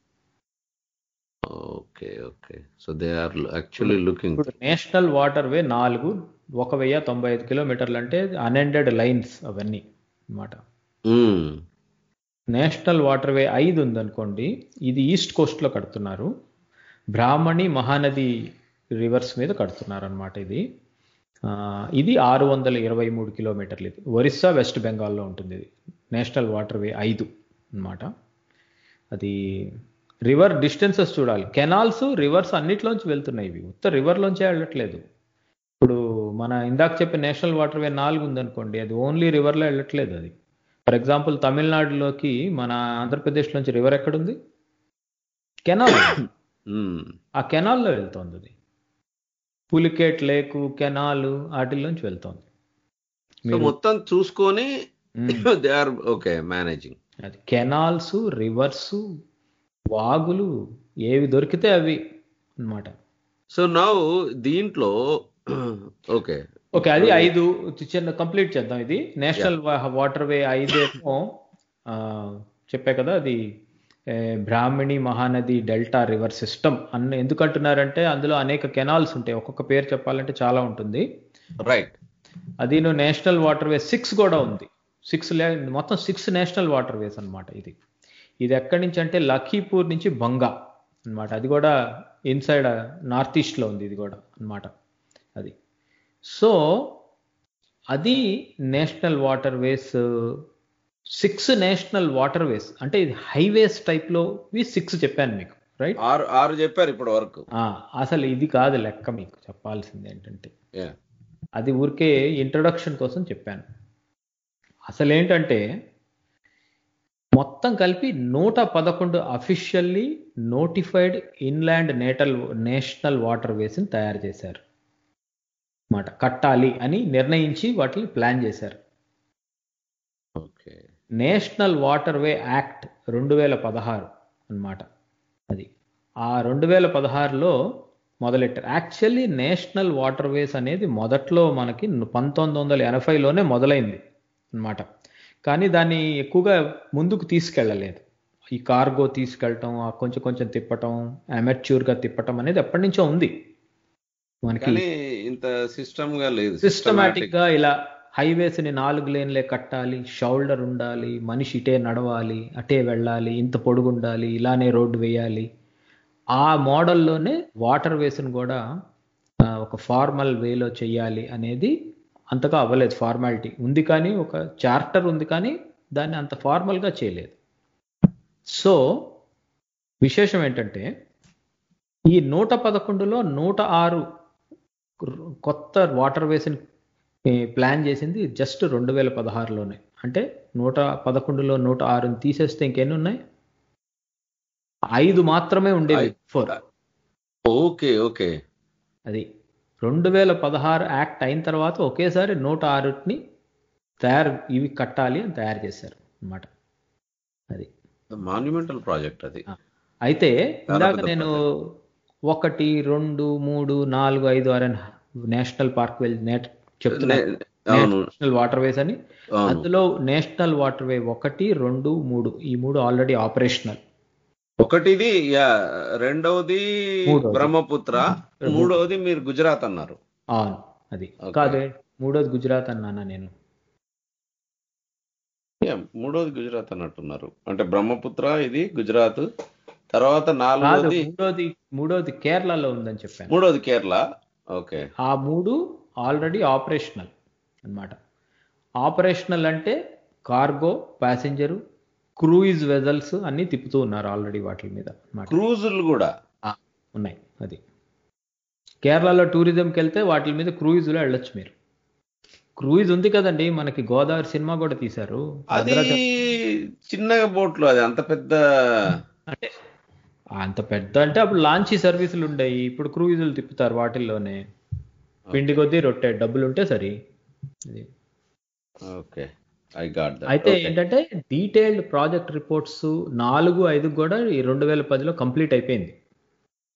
okay okay so they are actually looking ఇప్పుడు నేషనల్ వాటర్ వే నాలుగు ఒక వెయ్యి తొంభై ఐదు కిలోమీటర్లు అంటే అన్ఎండెడ్ లైన్స్ అవన్నీ అన్నమాట నేషనల్ వాటర్ వే ఐదు ఉందనుకోండి ఇది ఈస్ట్ కోస్ట్లో కడుతున్నారు బ్రాహ్మణి మహానది రివర్స్ మీద కడుతున్నారు అనమాట ఇది ఆ, ఇది ఆరు వందల ఇరవై మూడు కిలోమీటర్లు ఇది ఒరిస్సా వెస్ట్ బెంగాల్లో ఉంటుంది ఇది నేషనల్ వాటర్ వే ఐదు అన్నమాట అది రివర్ డిస్టెన్సెస్ చూడాలి కెనాల్స్ రివర్స్ అన్నిట్లోంచి వెళ్తున్నాయి ఇవి ఉత్త రివర్లోంచే వెళ్ళట్లేదు ఇప్పుడు మన ఇందాక చెప్పిన నేషనల్ వాటర్ వే నాలుగు ఉందనుకోండి అది ఓన్లీ రివర్లో వెళ్ళట్లేదు అది ఫర్ ఎగ్జాంపుల్ తమిళనాడులోకి మన ఆంధ్రప్రదేశ్లోంచి రివర్ ఎక్కడుంది కెనాల్ ఆ కెనాల్లో వెళ్తోంది అది పులికేట్ లేకు కెనాల్ వాటిల్లోంచి వెళ్తోంది సో మొత్తం చూసుకొని మ్మ్. దే ఆర్ ఓకే మేనేజింగ్ అది కెనాల్స్ రివర్స్ వాగులు ఏవి దొరికితే అవి అన్నమాట సో నౌ దీంట్లో ఓకే ఓకే అది ఐదు చిన్న కంప్లీట్ చేద్దాం ఇది నేషనల్ వాటర్ వే ఐదేమో ఆ, చెప్పా కదా అది ఏ, Brahmani Mahanadi delta river system అన్న ఎందుకు అంటున్నారంటే అందులో అనేక కెనాల్స్ ఉంటాయి ఒక్కొక్క పేరు చెప్పాలంటే చాలా ఉంటుంది రైట్ అది నువ్వు నేషనల్ వాటర్ వే సిక్స్ కూడా ఉంది సిక్స్ మొత్తం సిక్స్ నేషనల్ వాటర్ వేస్ అన్నమాట ఇది ఇది ఎక్కడి నుంచి అంటే లఖీపూర్ నుంచి బంగా అన్నమాట అది కూడా ఇన్సైడ్ నార్త్ ఈస్ట్లో ఉంది ఇది కూడా అన్నమాట అది సో అది national waterways six national waterways అంటే ఇది హైవేస్ టైప్లో సిక్స్ చెప్పాను మీకు రైట్ ఆరు ఆరు చెప్పారు ఇప్పటి వరకు అసలు ఇది కాదు లెక్క మీకు చెప్పాల్సింది ఏంటంటే అది ఊరికే ఇంట్రొడక్షన్ కోసం చెప్పాను అసలు ఏంటంటే మొత్తం కలిపి నూట పదకొండు అఫీషియల్లీ నోటిఫైడ్ ఇన్లాండ్ నేటల్ నేషనల్ వాటర్ వేస్ని తయారు చేశారు మాట కట్టాలి అని నిర్ణయించి వాటిని ప్లాన్ చేశారు okay national waterway act రెండు వేల పదహారు అన్నమాట అది ఆ రెండు వేల పదహారులో మొదలెట్టారు యాక్చువల్లీ నేషనల్ వాటర్ వేస్ అనేది మొదట్లో మనకి పంతొమ్మిది వందల ఎనభైలోనే మొదలైంది అన్నమాట కానీ దాన్ని ఎక్కువగా ముందుకు తీసుకెళ్ళలేదు ఈ కార్గో తీసుకెళ్ళటం ఆ కొంచెం కొంచెం తిప్పటం అమెచ్యూర్గా తిప్పటం అనేది ఎప్పటి నుంచో ఉంది మనకి కానీ ఇంత సిస్టమ్ గా లేదు సిస్టమేటిక్ గా ఇలా హైవేస్ ని నాలుగు లేన్లే కట్టాలి షోల్డర్ ఉండాలి మనిషి ఇటే నడవాలి అటే వెళ్ళాలి ఇంత పొడుగు ఉండాలి ఇలానే రోడ్డు వేయాలి ఆ మోడల్లోనే వాటర్ వేస్ని కూడా ఆ, ఒక ఫార్మల్ వేలో చెయ్యాలి అనేది అంతగా అవ్వలేదు ఫార్మాలిటీ ఉంది కానీ ఒక చార్టర్ ఉంది కానీ దాన్ని అంత ఫార్మల్గా చేయలేదు సో విశేషం ఏంటంటే ఈ నూట పదకొండులో నూట ఆరు కొత్త వాటర్ వేస్ని ప్లాన్ చేసింది జస్ట్ రెండు వేల పదహారులోనే అంటే నూట పదకొండులో నూట ఆరుని తీసేస్తే ఇంకెన్ని ఉన్నాయి ఐదు మాత్రమే ఉండేవి ఫోర్ ఓకే ఓకే అది రెండు వేల పదహారు యాక్ట్ అయిన తర్వాత ఒకేసారి నూట ఆరుని తయారు ఇవి కట్టాలి అని తయారు చేశారు అన్నమాట అది మాన్యుమెంటల్ ప్రాజెక్ట్ అది అయితే చాలా ఇందాక పెద్ద నేను ఒకటి రెండు మూడు నాలుగు ఐదు ఆరు అని నేషనల్ పార్క్ వెళ్ళి నేట్ చెప్తున్నాను నే- అవును నేషనల్ వాటర్ వేస్ అని అవును అందులో నేషనల్ వాటర్ వే ఒకటి రెండు మూడు ఈ మూడు ఆల్రెడీ ఆపరేషనల్ ఒకటిది యా రెండవది మూడవది. బ్రహ్మపుత్ర మూడవది మీరు గుజరాత్ అన్నారు అవును అది Okay. కాదే మూడోది గుజరాత్ అన్నానా నేను యా, మూడవది గుజరాత్ అన్నట్టున్నారు అంటే బ్రహ్మపుత్ర ఇది గుజరాత్ తర్వాత కాదు నాలుగవది మూడోది మూడోది కేరళలో ఉందని చెప్పాను మూడవది కేరళ ఓకే ఆ మూడు ఆల్రెడీ ఆపరేషనల్ అన్నమాట ఆపరేషనల్ అంటే కార్గో ప్యాసింజరు క్రూయిజ్ వెజల్స్ అన్ని తిప్పుతూ ఉన్నారు ఆల్రెడీ వాటి మీద అన్నమాట క్రూజులు కూడా ఉన్నాయి అది కేరళలో టూరిజంకి వెళ్తే వాటి మీద క్రూయిజ్లో వెళ్ళొచ్చు మీరు క్రూయిజ్ ఉంది కదండి మనకి గోదావరి సినిమా కూడా తీశారు అది భద్రాచలం- చిన్నగా బోట్లు అది అంత పెద్ద అంటే అంత పెద్ద అంటే అప్పుడు లాంచీ సర్వీసులు ఉండేవి ఇప్పుడు క్రూయిజులు తిప్పుతారు వాటిల్లోనే పిండి కొద్దీ రొట్టె డబ్బులు ఉంటే సరి ఇది. ఓకే ఐ గాట్ అయితే ఏంటంటే డీటెయిల్డ్ ప్రాజెక్ట్ రిపోర్ట్స్ నాలుగు ఐదు కూడా ఈ రెండు వేల పదిలో కంప్లీట్ అయిపోయింది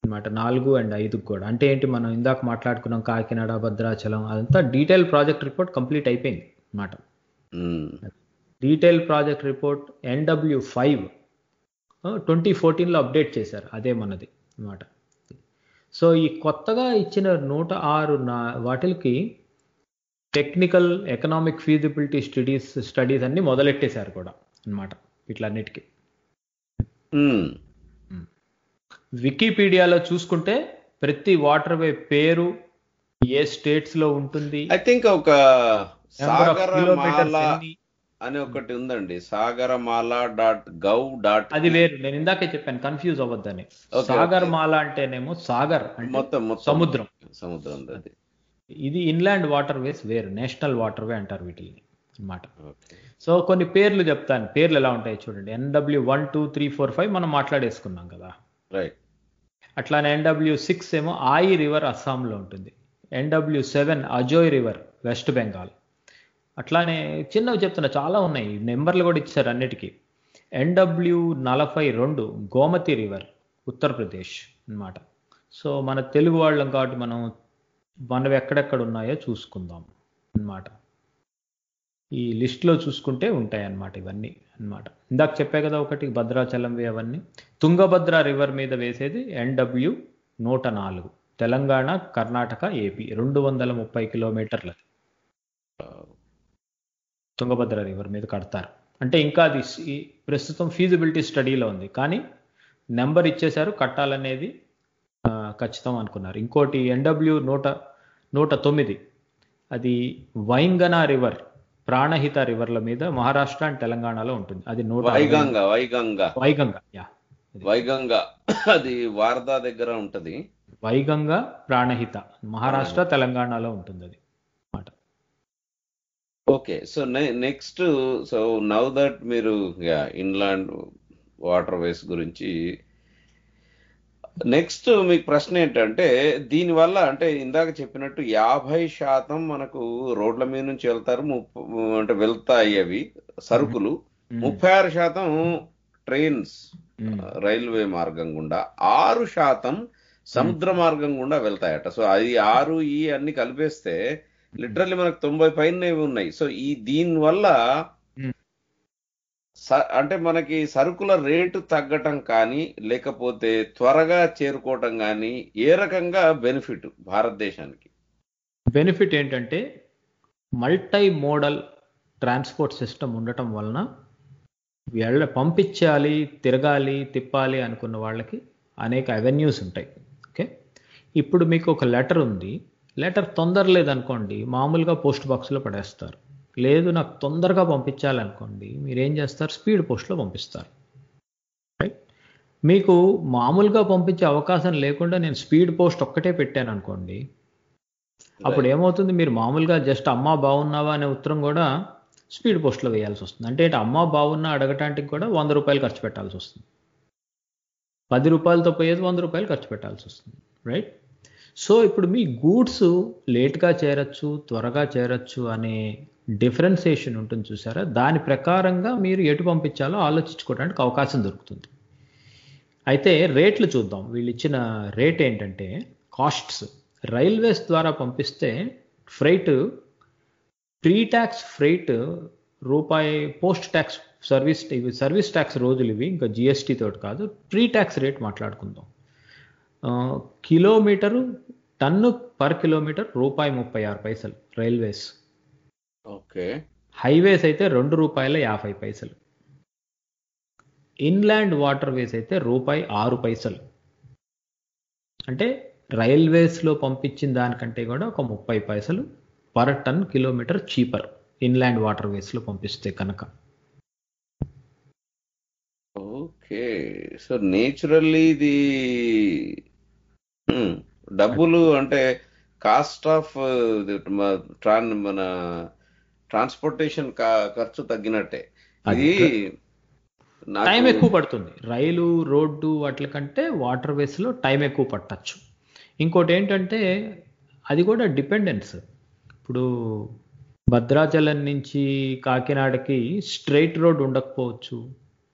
అన్నమాట నాలుగు అండ్ ఐదుకు కూడా అంటే ఏంటి మనం ఇందాక మాట్లాడుకున్నాం కాకినాడ భద్రాచలం అదంతా డీటెయిల్ ప్రాజెక్ట్ రిపోర్ట్ కంప్లీట్ అయిపోయింది అన్నమాట um, detail project report NW five twenty ఫోర్టీన్లో అప్డేట్ చేశారు అదే మనది అన్నమాట సో ఈ కొత్తగా ఇచ్చిన నూట ఆరు నా వాటికి technical economic feasibility studies studies అన్ని మొదలెట్టేశారు కూడా అన్నమాట వీటిలన్నిటికీ ఉమ్, వికీపీడియాలో చూసుకుంటే ప్రతి వాటర్ వే పేరు ఏ స్టేట్స్ లో ఉంటుంది ఐ థింక్ ఒక నెంబర్ ఆఫ్ కిలోమీటర్స్ సాగరమాల ఎన్ని అని ఒకటి ఉందండి సాగరమాల డాట్ గవ్ డాట్ అది వేరు నేను ఇందాకే చెప్పాను కన్ఫ్యూజ్ అవ్వద్దని Okay, సాగర్ okay. మాల అంటేనేమో సాగర్ అంటే మొత్తం మొత్తం సముద్రం సముద్రం అది ఇది ఇన్లాండ్ వాటర్ వేస్ వేరు నేషనల్ వాటర్ వే అంటారు వీటిని అన్నమాట ఓకే సో కొన్ని పేర్లు చెప్తాను పేర్లు ఎలా ఉంటాయి చూడండి NW one two three four five మనం మాట్లాడేసుకున్నాం కదా రైట్ అట్లానే ఎన్డబ్ల్యూ సిక్స్ ఏమో ఆయి రివర్ అస్సాంలో ఉంటుంది NW seven Ajoy river West Bengal అట్లానే చిన్నవి చెప్తున్నా చాలా ఉన్నాయి నెంబర్లు కూడా ఇచ్చారు అన్నిటికీ ఎన్డబ్ల్యూ నలభై రెండు గోమతి రివర్ ఉత్తరప్రదేశ్ అన్నమాట సో మన తెలుగు వాళ్ళం కాబట్టి మనం మనవి ఎక్కడెక్కడ ఉన్నాయో చూసుకుందాం అన్నమాట ఈ లిస్ట్లో చూసుకుంటే ఉంటాయి అన్నమాట ఇవన్నీ అన్నమాట ఇందాక చెప్పే కదా ఒకటి భద్రాచలంవి అవన్నీ తుంగభద్ర రివర్ మీద వేసేది ఎన్డబ్ల్యూ నూట నాలుగు తెలంగాణ కర్ణాటక ఏపీ రెండు వందల ముప్పై కిలోమీటర్ల తుంగభద్ర రివర్ మీద కడతారు అంటే ఇంకా అది స్- ఈ ప్రస్తుతం ఫీజిబిలిటీ స్టడీలో ఉంది కానీ నెంబర్ ఇచ్చేశారు కట్టాలనేది ఆ, ఖచ్చితం అనుకున్నారు ఇంకోటి ఎన్డబ్ల్యూ నూట నూట తొమ్మిది అది వైంగనా రివర్ ప్రాణహిత రివర్ల మీద మహారాష్ట్ర అండ్ తెలంగాణలో ఉంటుంది అది నూట అరవై- వైగంగ వైగంగ వైగంగ యా వైగంగ అది వారదా దగ్గర ఉంటది వైగంగ ప్రాణహిత మహారాష్ట్ర తెలంగాణలో ఉంటుంది అది అన్నమాట okay so next so now that మీరు ఇన్లాండ్ వాటర్ వేస్ గురించి నెక్స్ట్ మీకు ప్రశ్న ఏంటంటే దీనివల్ల అంటే ఇందాక చెప్పినట్టు యాభై శాతం మనకు రోడ్ల మీద నుంచి వెళ్తారు ముప్ప- అంటే వెళ్తాయి అవి సరుకులు ముప్పై ఆరు శాతం ట్రైన్స్ మ్మ్. రైల్వే మార్గం గుండా ఆరు శాతం సముద్ర మార్గం గుండా వెళ్తాయట సో అది ఆరు ఈ అన్ని కలిపేస్తే లిటరల్లీ మనకు తొంభై పైన ఉన్నాయి సో ఈ దీని వల్ల మ్మ్. స- అంటే మనకి సరుకుల రేటు తగ్గటం కానీ లేకపోతే త్వరగా చేరుకోవటం కానీ ఏ రకంగా బెనిఫిట్ భారతదేశానికి బెనిఫిట్ ఏంటంటే మల్టీ మోడల్ ట్రాన్స్పోర్ట్ సిస్టమ్ ఉండటం వలన వెళ్ళ పంపించాలి తిరగాలి తిప్పాలి అనుకున్న వాళ్ళకి అనేక అవెన్యూస్ ఉంటాయి ఓకే ఇప్పుడు మీకు ఒక లెటర్ ఉంది లెటర్ తొందర లేదనుకోండి మామూలుగా పోస్ట్ బాక్స్లో పడేస్తారు లేదు నాకు తొందరగా పంపించాలనుకోండి మీరు ఏం చేస్తారు స్పీడ్ పోస్ట్లో పంపిస్తారు రైట్ మీకు మామూలుగా పంపించే అవకాశం లేకుండా నేను స్పీడ్ పోస్ట్ ఒక్కటే పెట్టాను అనుకోండి అప్పుడు ఏమవుతుంది మీరు మామూలుగా జస్ట్ అమ్మా బాగున్నావా అనే ఉత్తరం కూడా స్పీడ్ పోస్ట్లో వేయాల్సి వస్తుంది అంటే ఏంటి అమ్మా బాగున్నా అడగటానికి కూడా వంద రూపాయలు ఖర్చు పెట్టాల్సి వస్తుంది పది రూపాయలతో పోయేది వంద రూపాయలు ఖర్చు పెట్టాల్సి వస్తుంది రైట్ సో ఇప్పుడు మీ గూడ్స్ లేట్గా చేరొచ్చు త్వరగా చేరొచ్చు అనే డిఫరెన్సియేషన్ ఉంటుంది చూసారా దాని ప్రకారంగా మీరు ఎటు పంపించాలో ఆలోచించుకోవడానికి అవకాశం దొరుకుతుంది అయితే రేట్లు చూద్దాం వీళ్ళు ఇచ్చిన రేట్ ఏంటంటే కాస్ట్స్ రైల్వేస్ ద్వారా పంపిస్తే ఫ్రైట్ ప్రీ ట్యాక్స్ ఫ్రైట్ రూపాయి పోస్ట్ ట్యాక్స్ సర్వీస్ ఇవి సర్వీస్ ట్యాక్స్ రోజులు ఇవి ఇంకా జిఎస్టీ తోటి కాదు ప్రీ ట్యాక్స్ రేట్ మాట్లాడుకుందాం ఆ, కిలోమీటరు టన్ను పర్ కిలోమీటర్ రూపాయి ముప్పై ఆరు పైసలు రైల్వేస్ ఓకే హైవేస్ అయితే రెండు రూపాయల యాభై పైసలు ఇన్లాండ్ వాటర్ వేస్ అయితే రూపాయి ఆరు పైసలు అంటే రైల్వేస్లో పంపించిన దానికంటే కూడా ఒక ముప్పై పైసలు per ton kilometre cheaper inland water వేస్లో పంపిస్తే కనుక ఓకే సో నేచురల్లీ ఇది మ్మ్. డబ్బులు అంటే కాస్ట్ ఆఫ్ ట్రాన్ మన ట్రాన్స్పోర్టేషన్ ఖర్చు తగ్గినట్టే ఇది నాకు- టైం ఎక్కువ పడుతుంది రైలు రోడ్డు వాటి కంటే వాటర్ వేస్లో టైం ఎక్కువ పట్టచ్చు ఇంకోటి ఏంటంటే అది కూడా డిపెండెన్స్ ఇప్పుడు భద్రాచలం నుంచి కాకినాడకి స్ట్రైట్ రోడ్ ఉండకపోవచ్చు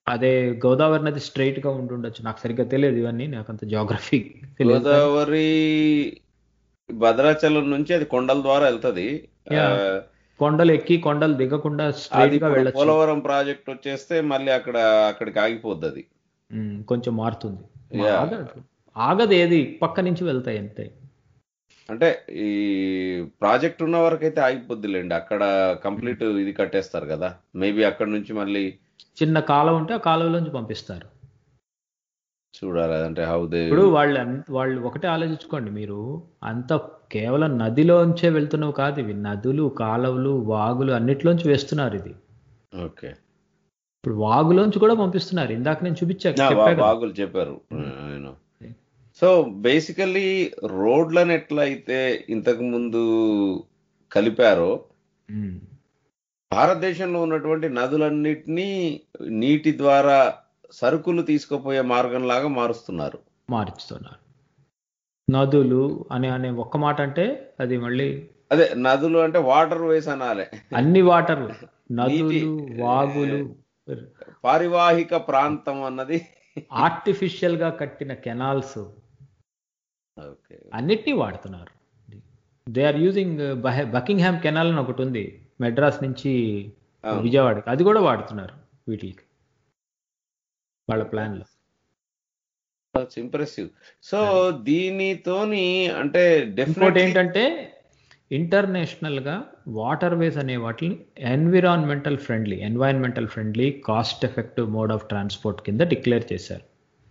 అదే గోదావరి నది స్ట్రైట్ గా ఉండుండొచ్చు నాకు సరిగ్గా తెలియదు ఇవన్నీ నాకు అంత జాగ్రఫీ తెలియదు గోదావరి భద్రాచలం నుంచి అది కొండల ద్వారా వెళ్తది Yeah. ఆ, కొండలు ఎక్కి కొండలు దిగకుండా అది స్ట్రైట్ గా ఇప్పుడు వెళ్ళొచ్చు పోలవరం ప్రాజెక్ట్ వచ్చేస్తే మళ్ళీ అక్కడ అక్కడికి ఆగిపోద్ది అది ఉమ్, కొంచెం మారుతుంది Yeah. ఆగదు ఆగదు ఏది పక్క నుంచి వెళ్తాయి అంతే అంటే ఈ ప్రాజెక్ట్ ఉన్న వరకు అయితే ఆగిపోద్దిలేండి అక్కడ కంప్లీట్ ఇది కట్టేస్తారు కదా మేబీ అక్కడ నుంచి మళ్ళీ చిన్న కాలువ ఉంటే ఆ కాలువలోంచి పంపిస్తారు చూడాలి అంటే హౌ దే ఇప్పుడు వాళ్ళు అన్- వాళ్ళు ఒకటే ఆలోచించుకోండి మీరు అంత కేవలం నదిలోంచే వెళ్తున్నవి కాదు ఇవి నదులు కాలువలు వాగులు అన్నిట్లోంచి వేస్తున్నారు ఇది ఓకే ఇప్పుడు వాగులోంచి కూడా పంపిస్తున్నారు ఇందాక నేను చూపించా చెప్పా కదా. బాగులు చెప్పారు నేను సో బేసికల్లీ రోడ్లను ఎట్లయితే ఇంతకు ముందు కలిపారో ఉమ్. భారతదేశంలో ఉన్నటువంటి నదులన్నిటినీ నీటి ద్వారా సరుకులు తీసుకుపోయే మార్గం లాగా మారుస్తున్నారు మార్చుతున్నారు నదులు అని అనే ఒక్క మాట అంటే అది మళ్ళీ అదే నదులు అంటే వాటర్ వేస్ అనాలే అన్ని వాటర్ నదులు నీటి, వాగులు పారివాహిక ప్రాంతం అన్నది ఆర్టిఫిషియల్ గా కట్టిన కెనాల్స్ ఓకే అన్నిటినీ వాడుతున్నారు they are using Buckingham canal అని ఒకటి ఉంది మెడ్రాస్ నుంచి అవును. విజయవాడకి అది కూడా వాడుతున్నారు వీటికి వాళ్ళ ప్లాన్ లో ఇంప్రెసివ్ సో దీనితోని అంటే ఇంకోటి డెఫినెట్ ఏంటంటే ఇంటర్నేషనల్ గా వాటర్ వేస్ అనే వాటిని environmental friendly environmental friendly cost effective mode of transport కింద డిక్లేర్ చేశారు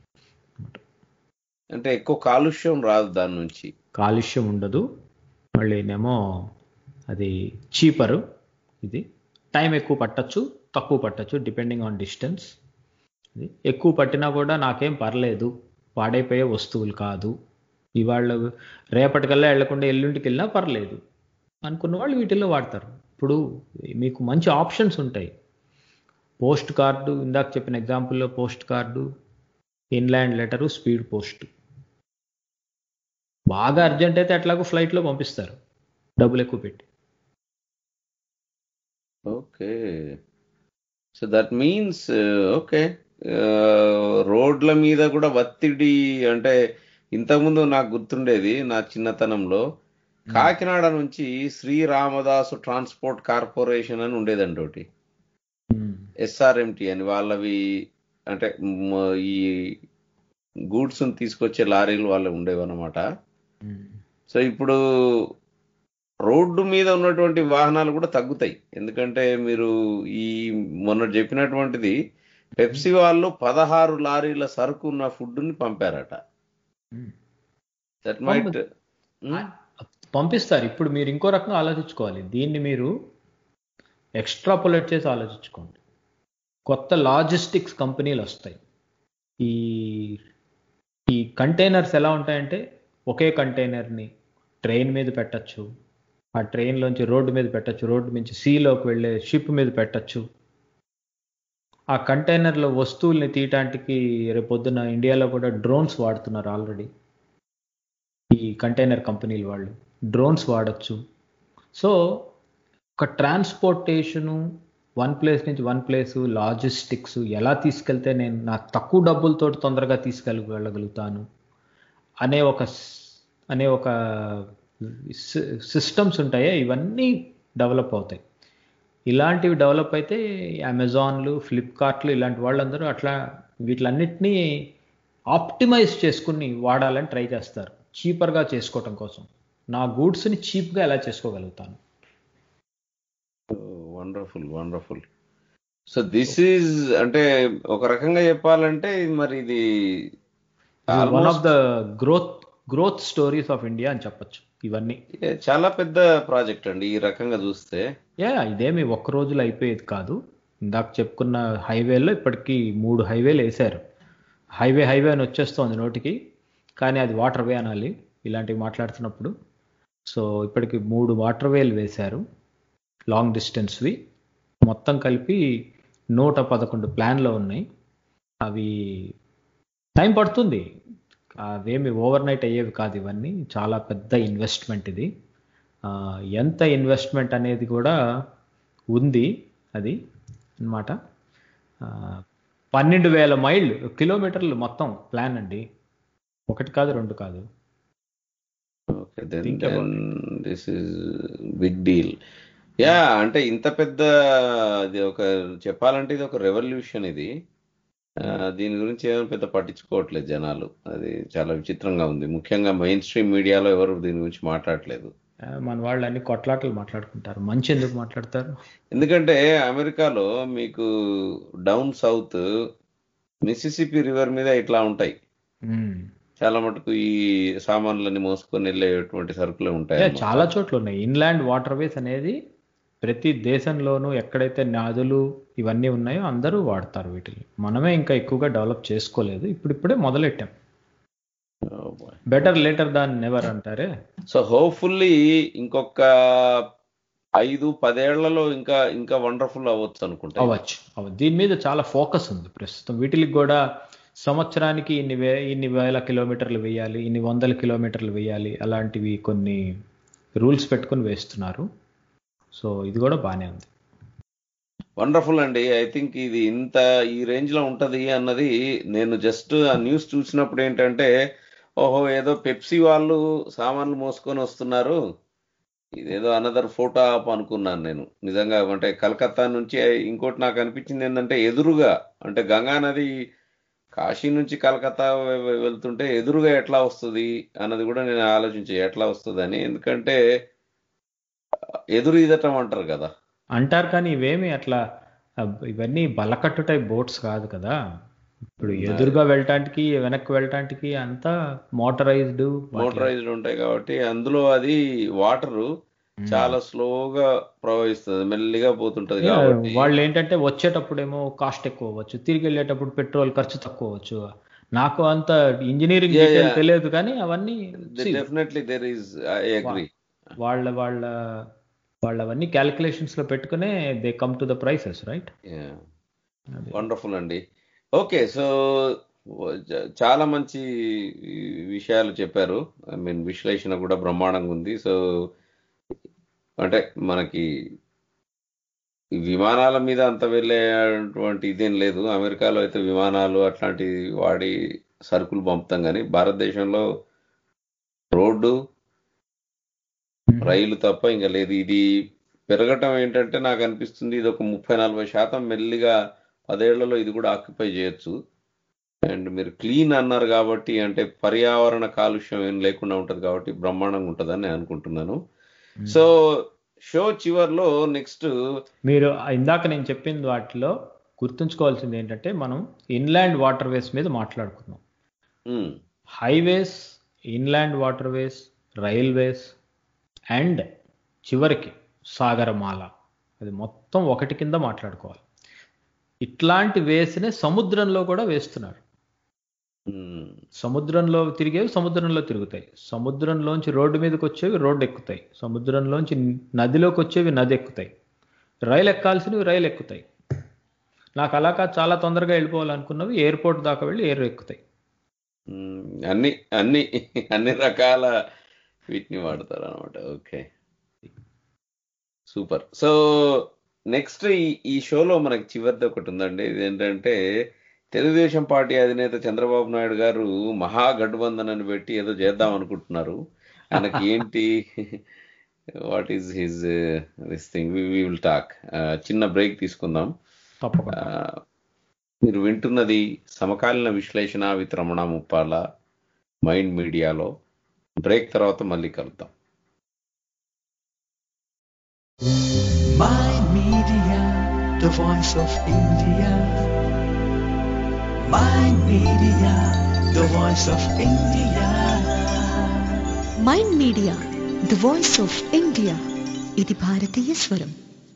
అంటే ఎక్కువ కాలుష్యం రాదు దాని నుంచి కాలుష్యం ఉండదు మళ్ళీనేమో అది చీపరు ఇది టైం ఎక్కువ పట్టచ్చు తక్కువ పట్టచ్చు డిపెండింగ్ ఆన్ డిస్టెన్స్ ఇది ఎక్కువ పట్టినా కూడా నాకేం పర్లేదు పాడైపోయే వస్తువులు కాదు ఇవాళ రేపటికల్లా వెళ్లకుండా ఎల్లుంటికి వెళ్ళినా పర్లేదు అనుకున్న వాళ్ళు వీటిల్లో వాడతారు ఇప్పుడు మీకు మంచి ఆప్షన్స్ ఉంటాయి పోస్ట్ కార్డు ఇందాక చెప్పిన ఎగ్జాంపుల్లో postcard inland letter speed post బాగా అర్జెంట్ అయితే అట్లాగో ఫ్లైట్లో పంపిస్తారు డబ్బులు ఎక్కువ పెట్టి okay so that means okay రోడ్ల మీద కూడా ఒత్తిడి అంటే ఇంతకుముందు నాకు గుర్తుండేది నా చిన్నతనంలో కాకినాడ నుంచి శ్రీ రామదాసు ట్రాన్స్పోర్ట్ కార్పొరేషన్ అని ఉండేదండి ఒకటి ఎస్ఆర్ఎంటి అని వాళ్ళవి అంటే మ- ఈ గూడ్స్ తీసుకొచ్చే లారీలు వాళ్ళు ఉండేవన్నమాట సో ఇప్పుడు రోడ్డు మీద ఉన్నటువంటి వాహనాలు కూడా తగ్గుతాయి ఎందుకంటే మీరు ఈ మొన్న చెప్పినటువంటిది పెప్సీ వాళ్ళు పదహారు లారీల సరుకు ఉన్న ఫుడ్ ని పంపారట దట్ మైట్ పంపిస్తారు ఇప్పుడు మీరు ఇంకో రకంగా ఆలోచించుకోవాలి దీన్ని మీరు ఎక్స్ట్రాపులేట్ చేసి ఆలోచించుకోండి కొత్త లాజిస్టిక్స్ కంపెనీలు వస్తాయి ఈ ఈ కంటైనర్స్ ఎలా ఉంటాయంటే ఒకే కంటైనర్ని ట్రైన్ మీద పెట్టచ్చు ఆ ట్రైన్లోంచి రోడ్డు మీద పెట్టచ్చు రోడ్డు నుంచి సీలోకి వెళ్ళే షిప్ మీద పెట్టచ్చు ఆ కంటైనర్లో వస్తువుల్ని తీయటానికి రేపొద్దున ఇండియాలో కూడా డ్రోన్స్ వాడుతున్నారు ఆల్రెడీ ఈ కంటైనర్ కంపెనీలు వాళ్ళు డ్రోన్స్ వాడచ్చు సో ఒక ట్రాన్స్పోర్టేషను వన్ ప్లేస్ నుంచి వన్ ప్లేస్ లాజిస్టిక్స్ ఎలా తీసుకెళ్తే నేను నాకు తక్కువ డబ్బులతో తొందరగా తీసుకెళ్ళగలుగుతాను అనే ఒక స్- అనే ఒక సిస్టమ్స్ ఉంటాయే ఇవన్నీ డెవలప్ అవుతాయి ఇలాంటివి డెవలప్ అయితే అమెజాన్లు ఫ్లిప్కార్ట్లు ఇలాంటి వాళ్ళందరూ అట్లా వీటిలన్నిటినీ ఆప్టిమైజ్ చేసుకుని వాడాలని ట్రై చేస్తారు చీపర్గా చేసుకోవటం కోసం నా గూడ్స్ని చీప్గా ఎలా చేసుకోగలుగుతాను wonderful wonderful so this is అంటే ఒక రకంగా చెప్పాలంటే మరి ఇది one of the growth growth stories of India అని చెప్పొచ్చు ఇవన్నీ చాలా పెద్ద ప్రాజెక్ట్ అండి ఈ రకంగా చూస్తే యా ఇదేమి ఒక్క రోజులో అయిపోయేది కాదు ఇందాక చెప్పుకున్న హైవేలో ఇప్పటికీ మూడు హైవేలు వేశారు హైవే హైవే అని వచ్చేస్తోంది నోటికి కానీ అది వాటర్ వే అనాలి ఇలాంటివి మాట్లాడుతున్నప్పుడు సో ఇప్పటికి మూడు వాటర్ వేలు వేశారు లాంగ్ డిస్టెన్స్వి మొత్తం కలిపి నూట పదకొండు ప్లాన్లో ఉన్నాయి అవి టైం పడుతుంది అవేమి ఓవర్ నైట్ అయ్యేవి కాదు ఇవన్నీ చాలా పెద్ద ఇన్వెస్ట్మెంట్ ఇది ఆ, ఎంత ఇన్వెస్ట్మెంట్ అనేది కూడా ఉంది అది అన్నమాట పన్నెండు వేల మైళ్ళు కిలోమీటర్లు మొత్తం ప్లాన్ అండి ఒకటి కాదు రెండు కాదు okay then Think about this is big deal yeah అంటే ఇంత పెద్ద ఇది ఒక చెప్పాలంటే ఇది ఒక రెవల్యూషన్ ఇది ఆ, దీని గురించి ఏమైనా పెద్ద పట్టించుకోవట్లేదు జనాలు అది చాలా విచిత్రంగా ఉంది ముఖ్యంగా మెయిన్ స్ట్రీమ్ మీడియాలో ఎవరు దీని గురించి మాట్లాడట్లేదు ఆ, మన వాళ్ళు అన్ని కొట్లాటలు మాట్లాడుకుంటారు మంచి ఎందుకు మాట్లాడతారు ఎందుకంటే అమెరికాలో మీకు డౌన్ సౌత్ మిసిసిపి రివర్ మీద ఇట్లా ఉంటాయి మ్మ్. చాలా మటుకు ఈ సామాన్లన్నీ మోసుకొని వెళ్ళేటువంటి సరుకులే ఉంటాయి ఏ, అన్నమాట. చాలా చోట్ల ఉన్నాయి ఇన్లాండ్ వాటర్ వేస్ అనేది ప్రతి దేశంలోనూ ఎక్కడైతే నదులు ఇవన్నీ ఉన్నాయో అందరూ వాడతారు వీటిని మనమే ఇంకా ఎక్కువగా డెవలప్ చేసుకోలేదు ఇప్పుడిప్పుడే మొదలెట్టాం Oh boy. Better later than never అంటారే సో హోప్ఫుల్లీ ఇంకొక ఐదు పదేళ్లలో ఇంకా ఇంకా వండర్ఫుల్ అవ్వచ్చు అనుకుంటా అవ్వచ్చు అవ్వచ్చు దీని మీద చాలా ఫోకస్ ఉంది ప్రస్తుతం వీటికి కూడా సంవత్సరానికి ఇన్ని వే ఇన్ని వేల కిలోమీటర్లు వేయాలి ఇన్ని వందల కిలోమీటర్లు వేయాలి అలాంటివి కొన్ని రూల్స్ పెట్టుకొని వేస్తున్నారు సో ఇది కూడా బాగానే ఉంది వండర్ఫుల్ అండి ఐ థింక్ ఇది ఇంత ఈ రేంజ్ లో ఉంటది అన్నది నేను జస్ట్ ఆ న్యూస్ చూసినప్పుడు ఏంటంటే ఓహో ఏదో పెప్సీ వాళ్ళు సామాన్లు మోసుకొని వస్తున్నారు ఇదేదో అనదర్ ఫోటో ఆప్ అనుకున్నాను నేను నిజంగా అంటే కలకత్తా నుంచి ఇంకోటి నాకు అనిపించింది ఏంటంటే ఎదురుగా అంటే గంగా నది కాశీ నుంచి కలకత్తా వె- వె- వెళ్తుంటే ఎదురుగా ఎట్లా వస్తుంది అన్నది కూడా నేను ఆలోచించే ఎట్లా వస్తుందని ఎందుకంటే ఎదురు ఈదటం అంటారు కదా అంటారు కానీ ఇవేమి అట్లా అబ్- ఇవన్నీ బలకట్టు టైప్ బోట్స్ కాదు కదా ఇప్పుడు ఎదురుగా వెళ్ళటానికి వెనక్కి వెళ్ళటానికి అంతా మోటరైజ్డ్ మోటరైజ్డ్ ఉంటాయి కాబట్టి అందులో అది వాటర్ చాలా స్లోగా ప్రవహిస్తుంది మెల్లిగా పోతుంటది కాబట్టి వాళ్ళు ఏంటంటే వచ్చేటప్పుడేమో కాస్ట్ ఎక్కువ అవ్వచ్చు తిరిగి వెళ్ళేటప్పుడు పెట్రోల్ ఖర్చు తక్కువ అవ్వచ్చు నాకు అంత ఇంజనీరింగ్ Yeah, డీటెయిల్ yeah. తెలియదు కానీ అవన్నీ see, definitely there is I agree వాళ్ళ వాళ్ళ వాళ్ళ అవన్నీ క్యాలిక్యులేషన్స్ లో పెట్టుకునే they come to the prices right wonderful అండి ఓకే సో చాలా మంచి విషయాలు చెప్పారు ఐ మీన్ విశ్లేషణ కూడా బ్రహ్మాండంగా ఉంది సో అంటే మనకి ఈ విమానాల మీద అంత వెళ్ళేటువంటి ఇదేం లేదు అమెరికాలో అయితే విమానాలు అట్లాంటి వాడి సరుకులు పంపుతాం కానీ భారతదేశంలో రోడ్డు రైలు తప్ప ఇంకా లేదు ఇది పెరగటం ఏంటంటే నాకు అనిపిస్తుంది ఇది ఒక ముప్పై నలభై శాతం మెల్లిగా పదేళ్లలో ఇది కూడా ఆక్యుపై చేయొచ్చు అండ్ మీరు క్లీన్ అన్నారు కాబట్టి అంటే పర్యావరణ కాలుష్యం ఏం లేకుండా ఉంటది కాబట్టి బ్రహ్మాండంగా ఉంటుందని నేను అనుకుంటున్నాను సో షో చివర్లో నెక్స్ట్ మీరు ఇందాక నేను చెప్పిన వాటిలో గుర్తుంచుకోవాల్సింది ఏంటంటే మనం ఇన్లాండ్ వాటర్ వేస్ మీద మాట్లాడుకున్నాం highways inland waterways railways and చివరికి సాగరమాల అది మొత్తం ఒకటి కింద మాట్లాడుకోవాలి ఇట్లాంటి వేస్నే సముద్రంలో కూడా వేస్తున్నారు సముద్రంలో తిరిగేవి సముద్రంలో తిరుగుతాయి సముద్రంలోంచి రోడ్డు మీదకి వచ్చేవి రోడ్డు ఎక్కుతాయి సముద్రంలోంచి నదిలోకి వచ్చేవి నది ఎక్కుతాయి రైలు ఎక్కాల్సినవి రైలు ఎక్కుతాయి నాకు అలా కాదు చాలా తొందరగా వెళ్ళిపోవాలనుకున్నవి ఎయిర్పోర్ట్ దాకా వెళ్ళి ఎయిర్ ఎక్కుతాయి అన్ని అన్ని అన్ని రకాల వీటిని వాడతారు అనమాట ఓకే సూపర్ సో నెక్స్ట్ ఈ ఈ షోలో మనకి చివరిది ఒకటి ఉందండి ఇదేంటంటే తెలుగుదేశం పార్టీ అధినేత చంద్రబాబు నాయుడు గారు మహాగఠబంధన్ అని పెట్టి ఏదో చేద్దాం అనుకుంటున్నారు ఆయనకి ఏంటి what is his this thing we will talk చిన్న బ్రేక్ తీసుకుందాం తప్పకుండా ఆ, మీరు వింటున్నది సమకాలీన విశ్లేషణ విత్ రమణ ముప్పాల మైండ్ మీడియాలో బ్రేక్ తర్వాత మళ్ళీ కలుద్దాం My Media, the voice of India. My Media, the voice of India. Mind media the voice of India ఇది భారతీయ స్వరం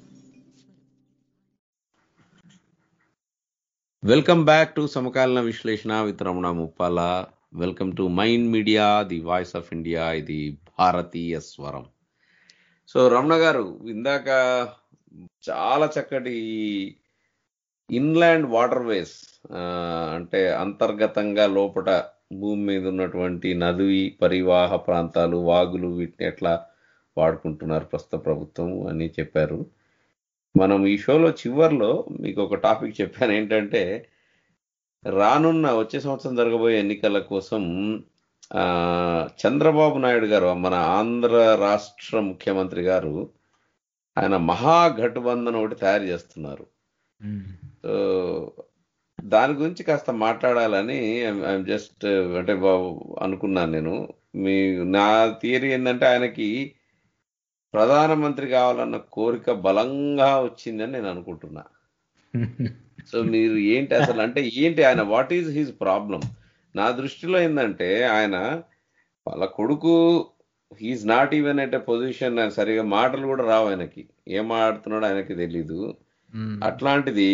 వెల్కమ్ బ్యాక్ టు సమకాలీన విశ్లేషణ with Ramana Muppala welcome to mind media the voice of India ఇది భారతీయ స్వరం సో రమణ గారు ఇందాక చాలా చక్కటి ఇన్లాండ్ వాటర్ వేస్ అంటే అంతర్గతంగా లోపట భూమి మీద ఉన్నటువంటి నది పరివాహ ప్రాంతాలు వాగులు వీటిని ఎట్లా వాడుకుంటున్నారు ప్రస్తుత ప్రభుత్వం అని చెప్పారు మనం ఈ షోలో చివర్లో మీకు ఒక టాపిక్ చెప్పాను ఏంటంటే రానున్న వచ్చే సంవత్సరం జరగబోయే ఎన్నికల కోసం ఆ చంద్రబాబు నాయుడు గారు మన ఆంధ్ర రాష్ట్ర ముఖ్యమంత్రి గారు ఆయన మహాగఠబంధన్ ఒకటి తయారు చేస్తున్నారు సో దాని గురించి కాస్త మాట్లాడాలని ఐఎమ్ జస్ట్ అంటే బాబు అనుకున్నాను నేను మీ నా థియరీ ఏంటంటే ఆయనకి ప్రధానమంత్రి కావాలన్న కోరిక బలంగా వచ్చిందని నేను అనుకుంటున్నా సో మీరు ఏంటి అసలు అంటే ఏంటి ఆయన వాట్ ఈజ్ హిజ్ ప్రాబ్లం నా దృష్టిలో ఏంటంటే ఆయన వాళ్ళ కొడుకు he is not even at a position సరిగా మాటలు కూడా రావు ఆయనకి ఏం మాట్లాడుతున్నాడో ఆయనకి తెలీదు అట్లాంటిది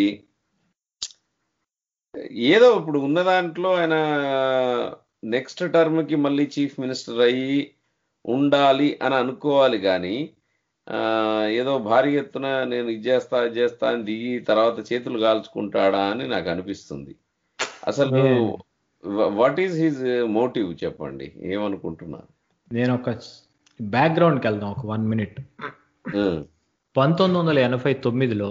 ఏదో ఇప్పుడు ఉన్న దాంట్లో ఆయన నెక్స్ట్ టర్మ్ కి మళ్ళీ చీఫ్ మినిస్టర్ అయ్యి ఉండాలి అని అనుకోవాలి కానీ ఆ, ఏదో భారీ ఎత్తున నేను ఇది చేస్తా ఇది చేస్తా అని దిగి తర్వాత చేతులు కాల్చుకుంటాడా అని నాకు అనిపిస్తుంది అసలు వాట్ ఈజ్ హిజ్ మోటివ్ చెప్పండి ఏమనుకుంటున్నారు నేను ఒక బ్యాక్గ్రౌండ్కి వెళ్దాం ఒక వన్ మినిట్ ఉమ్, పంతొమ్మిది వందల ఎనభై తొమ్మిదిలో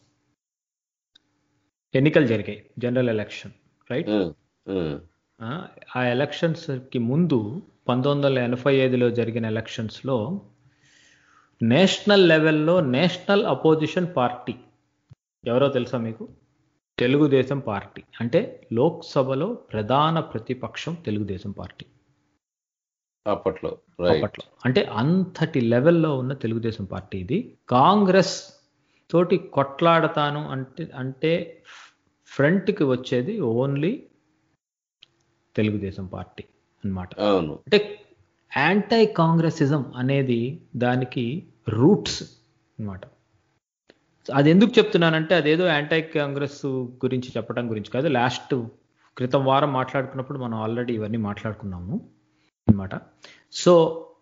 ఎన్నికలు జరిగాయి general election right um, um, ఆ ఎలక్షన్స్కి ముందు పంతొమ్మిది వందల ఎనభై ఐదులో జరిగిన ఎలక్షన్స్లో నేషనల్ లెవెల్లో నేషనల్ అపోజిషన్ పార్టీ ఎవరో తెలుసా మీకు తెలుగుదేశం పార్టీ అంటే లోక్సభలో ప్రధాన ప్రతిపక్షం తెలుగుదేశం పార్టీ అప్పట్లో రైట్ అప్పట్లో అంటే అంతటి లెవెల్లో ఉన్న తెలుగుదేశం పార్టీ ఇది కాంగ్రెస్ తోటి కొట్లాడతాను అంటే అంటే ఫ్రంట్కి వచ్చేది ఓన్లీ తెలుగుదేశం పార్టీ అన్నమాట అవును అంటే యాంటై కాంగ్రెసిజం అనేది దానికి రూట్స్ అన్నమాట అది ఎందుకు చెప్తున్నానంటే అదేదో యాంటై కాంగ్రెస్ గురించి చెప్పడం గురించి కాదు లాస్ట్ క్రితం వారం మాట్లాడుకున్నప్పుడు మనం ఆల్రెడీ ఇవన్నీ మాట్లాడుకున్నాము అన్నమాట సో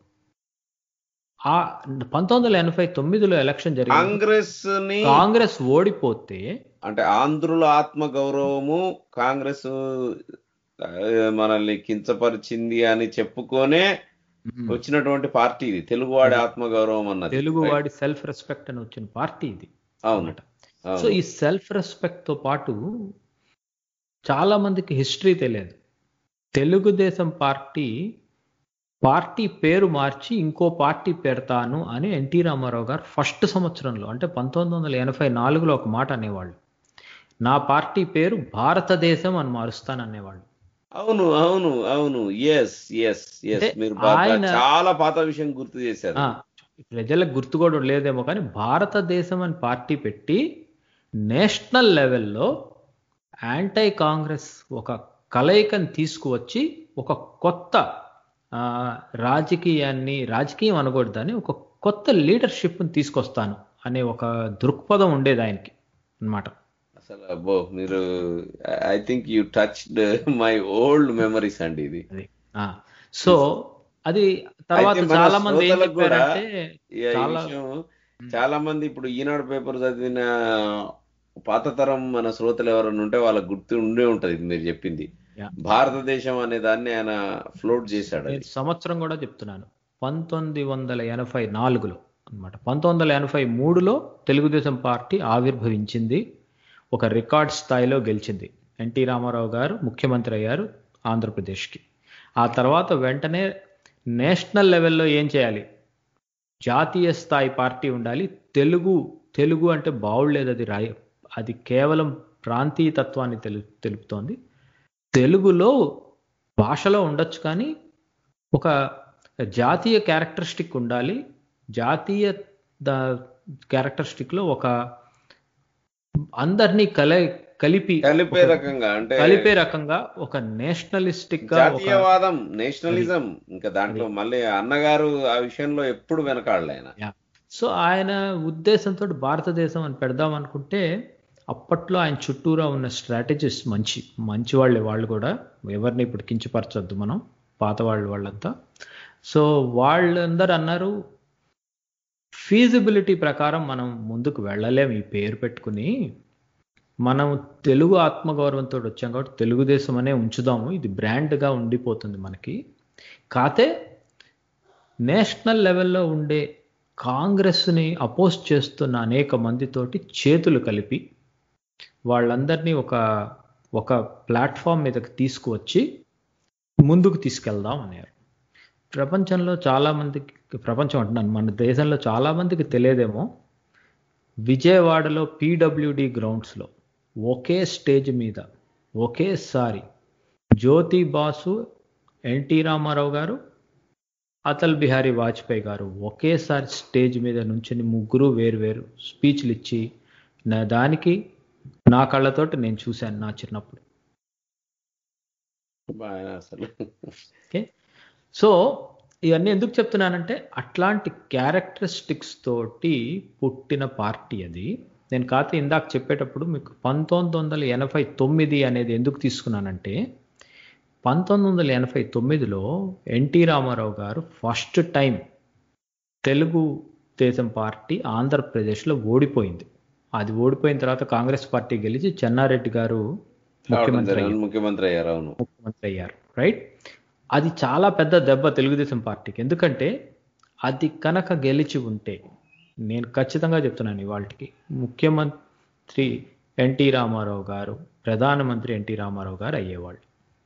ఆ పంతొమ్మిది వందల ఎనభై తొమ్మిదిలో ఎలక్షన్ జరిగింది కాంగ్రెస్ ని కాంగ్రెస్ ఓడిపోతే అంటే ఆంధ్రుల ఆత్మ గౌరవము కాంగ్రెస్ ఆ, మనల్ని కించపరిచింది అని చెప్పుకొనే వచ్చినటువంటి పార్టీ ఇది తెలుగువాడి ఆత్మ గౌరవం అన్నది తెలుగు Right? వాడి సెల్ఫ్ రెస్పెక్ట్ అని వచ్చిన పార్టీ ఇది అవును అన్నమాట అవును. సో ఈ సెల్ఫ్ రెస్పెక్ట్ తో పాటు చాలా మందికి హిస్టరీ తెలియదు తెలుగుదేశం పార్టీ పార్టీ పేరు మార్చి ఇంకో పార్టీ పెడతాను అని ఎన్టీ రామారావు గారు ఫస్ట్ సంవత్సరంలో అంటే పంతొమ్మిది వందల ఎనభై నాలుగులో ఒక మాట అనేవాళ్ళు నా పార్టీ పేరు భారతదేశం అని మారుస్తాను అనేవాళ్ళు అవును అవును అవును ఎస్ ఎస్ ఎస్ అంటే మీరు బాగా ఆయన- చాలా పాత విషయం గుర్తు చేశారు ఆ, ప్రజలకు గుర్తు కూడా లేదేమో కానీ భారతదేశం అని పార్టీ పెట్టి నేషనల్ లెవెల్లో యాంటై కాంగ్రెస్ ఒక కలయికని తీసుకువచ్చి ఒక కొత్త ఆ, రాజకీయాన్ని రాజకీయం అనకూడదని ఒక కొత్త లీడర్షిప్ని తీసుకొస్తాను అనే ఒక దృక్పథం ఉండేది ఆయనకి అన్నమాట అసలు అబ్బో మీరు I think you touched my old memories అండి ఇది అది సో అది తర్వాత అయితే మన చాలా మంది ఏం శ్రోతలకు కూడా చెప్పారంటే ఈ ఈ చాలా విషయం చాలా మంది ఇప్పుడు ఈనాడు పేపర్ చదివిన పాత తరం మన శ్రోతలు ఎవరైనా ఉంటే వాళ్ళకి గుర్తు ఉండే ఉంటది ఇది మీరు చెప్పింది Yeah. భారతదేశం అనే దాన్ని ఆయన ఫ్లోట్ చేశాడు అది. నేను సంవత్సరం కూడా చెప్తున్నాను పంతొమ్మిది వందల ఎనభై నాలుగులో అనమాట పంతొమ్మిది వందల ఎనభై మూడులో తెలుగుదేశం పార్టీ ఆవిర్భవించింది ఒక రికార్డ్ స్థాయిలో గెలిచింది ఎన్టీ రామారావు గారు ముఖ్యమంత్రి అయ్యారు ఆంధ్రప్రదేశ్కి ఆ తర్వాత వెంటనే నేషనల్ లెవెల్లో ఏం చేయాలి జాతీయ స్థాయి పార్టీ ఉండాలి తెలుగు తెలుగు అంటే బావులేదు అది రాయ అది కేవలం ప్రాంతీయ తత్వాన్ని తెలు తెలుపుతోంది తెలుగులో భాషలో ఉండొచ్చు కానీ ఒక జాతీయ క్యారెక్టరిస్టిక్ ఉండాలి జాతీయ ద క్యారెక్టరిస్టిక్ లో ఒక అందరినీ కల కలిపి కలిపే ఒక- రకంగా అంటే కలిపే రకంగా ఒక నేషనలిస్టిక్ గా ఒక జాతీయవాదం నేషనలిజం ఇంకా దాంట్లో మళ్ళీ అన్నగారు ఆ విషయంలో ఎప్పుడు వెనకాడలే ఆయన సో ఆయన ఉద్దేశంతో భారతదేశం అని పెడదాం అనుకుంటే అప్పట్లో ఆయన చుట్టూరా ఉన్న స్ట్రాటజిస్ట్ మంచి మంచి వాళ్ళే వాళ్ళు కూడా ఎవరిని ఇప్పుడు కించపరచొద్దు మనం పాత వాళ్ళు వాళ్ళంతా సో వాళ్ళందరూ అన్నారు ఫీజిబిలిటీ ప్రకారం మనం ముందుకు వెళ్ళలేం ఈ పేరు పెట్టుకుని మనం తెలుగు ఆత్మగౌరవంతో వచ్చాం కాబట్టి తెలుగుదేశం అనే ఉంచుదాము ఇది బ్రాండ్గా ఉండిపోతుంది మనకి కాతే నేషనల్ లెవెల్లో ఉండే కాంగ్రెస్ని అపోజ్ చేస్తున్న అనేక మందితోటి చేతులు కలిపి వాళ్ళందరినీ ఒక ఒక ప్లాట్ఫామ్ మీదకి తీసుకువచ్చి ముందుకు తీసుకెళ్దాం అన్నారు ప్రపంచంలో చాలా మందికి ప్రపంచం అంటున్నాను మన దేశంలో చాలా మందికి తెలియదేమో విజయవాడలో పీడబ్ల్యూడి గ్రౌండ్స్లో ఒకే స్టేజ్ మీద ఒకేసారి జ్యోతి బాసు ఎన్టీ రామారావు గారు అటల్ బిహారీ వాజ్పేయి గారు ఒకేసారి స్టేజ్ మీద నుంచుని ముగ్గురు వేరు వేరు స్పీచ్లు ఇచ్చి నా దానికి నా కళ్ళతోటి నేను చూశాను నా చిన్నప్పుడు ఆయన అసలు ఓకే సో ఇవన్నీ ఎందుకు చెప్తున్నానంటే అట్లాంటి క్యారెక్టరిస్టిక్స్ తోటి పుట్టిన పార్టీ అది నేను కాకపోతే ఇందాక చెప్పేటప్పుడు మీకు పంతొమ్మిది వందల ఎనభై తొమ్మిది అనేది ఎందుకు తీసుకున్నానంటే పంతొమ్మిది వందల ఎనభై తొమ్మిదిలో ఎన్టీ రామారావు గారు ఫస్ట్ టైం తెలుగు దేశం పార్టీ ఆంధ్రప్రదేశ్లో ఓడిపోయింది అది ఓడిపోయిన తర్వాత కాంగ్రెస్ పార్టీ గెలిచి చెన్నారెడ్డి గారు ముఖ్యమంత్రి అయ్యారు. ముఖ్యమంత్రి అయ్యారు అవును ముఖ్యమంత్రి అయ్యారు రైట్ అది చాలా పెద్ద దెబ్బ తెలుగుదేశం పార్టీకి ఎందుకంటే అది కనుక గెలిచి ఉంటే నేను ఖచ్చితంగా చెప్తున్నాను ఇవాళకి ముఖ్యమంత్రి ఎన్టీ రామారావు గారు ప్రధానమంత్రి ఎన్టీ రామారావు గారు అయ్యేవాళ్ళు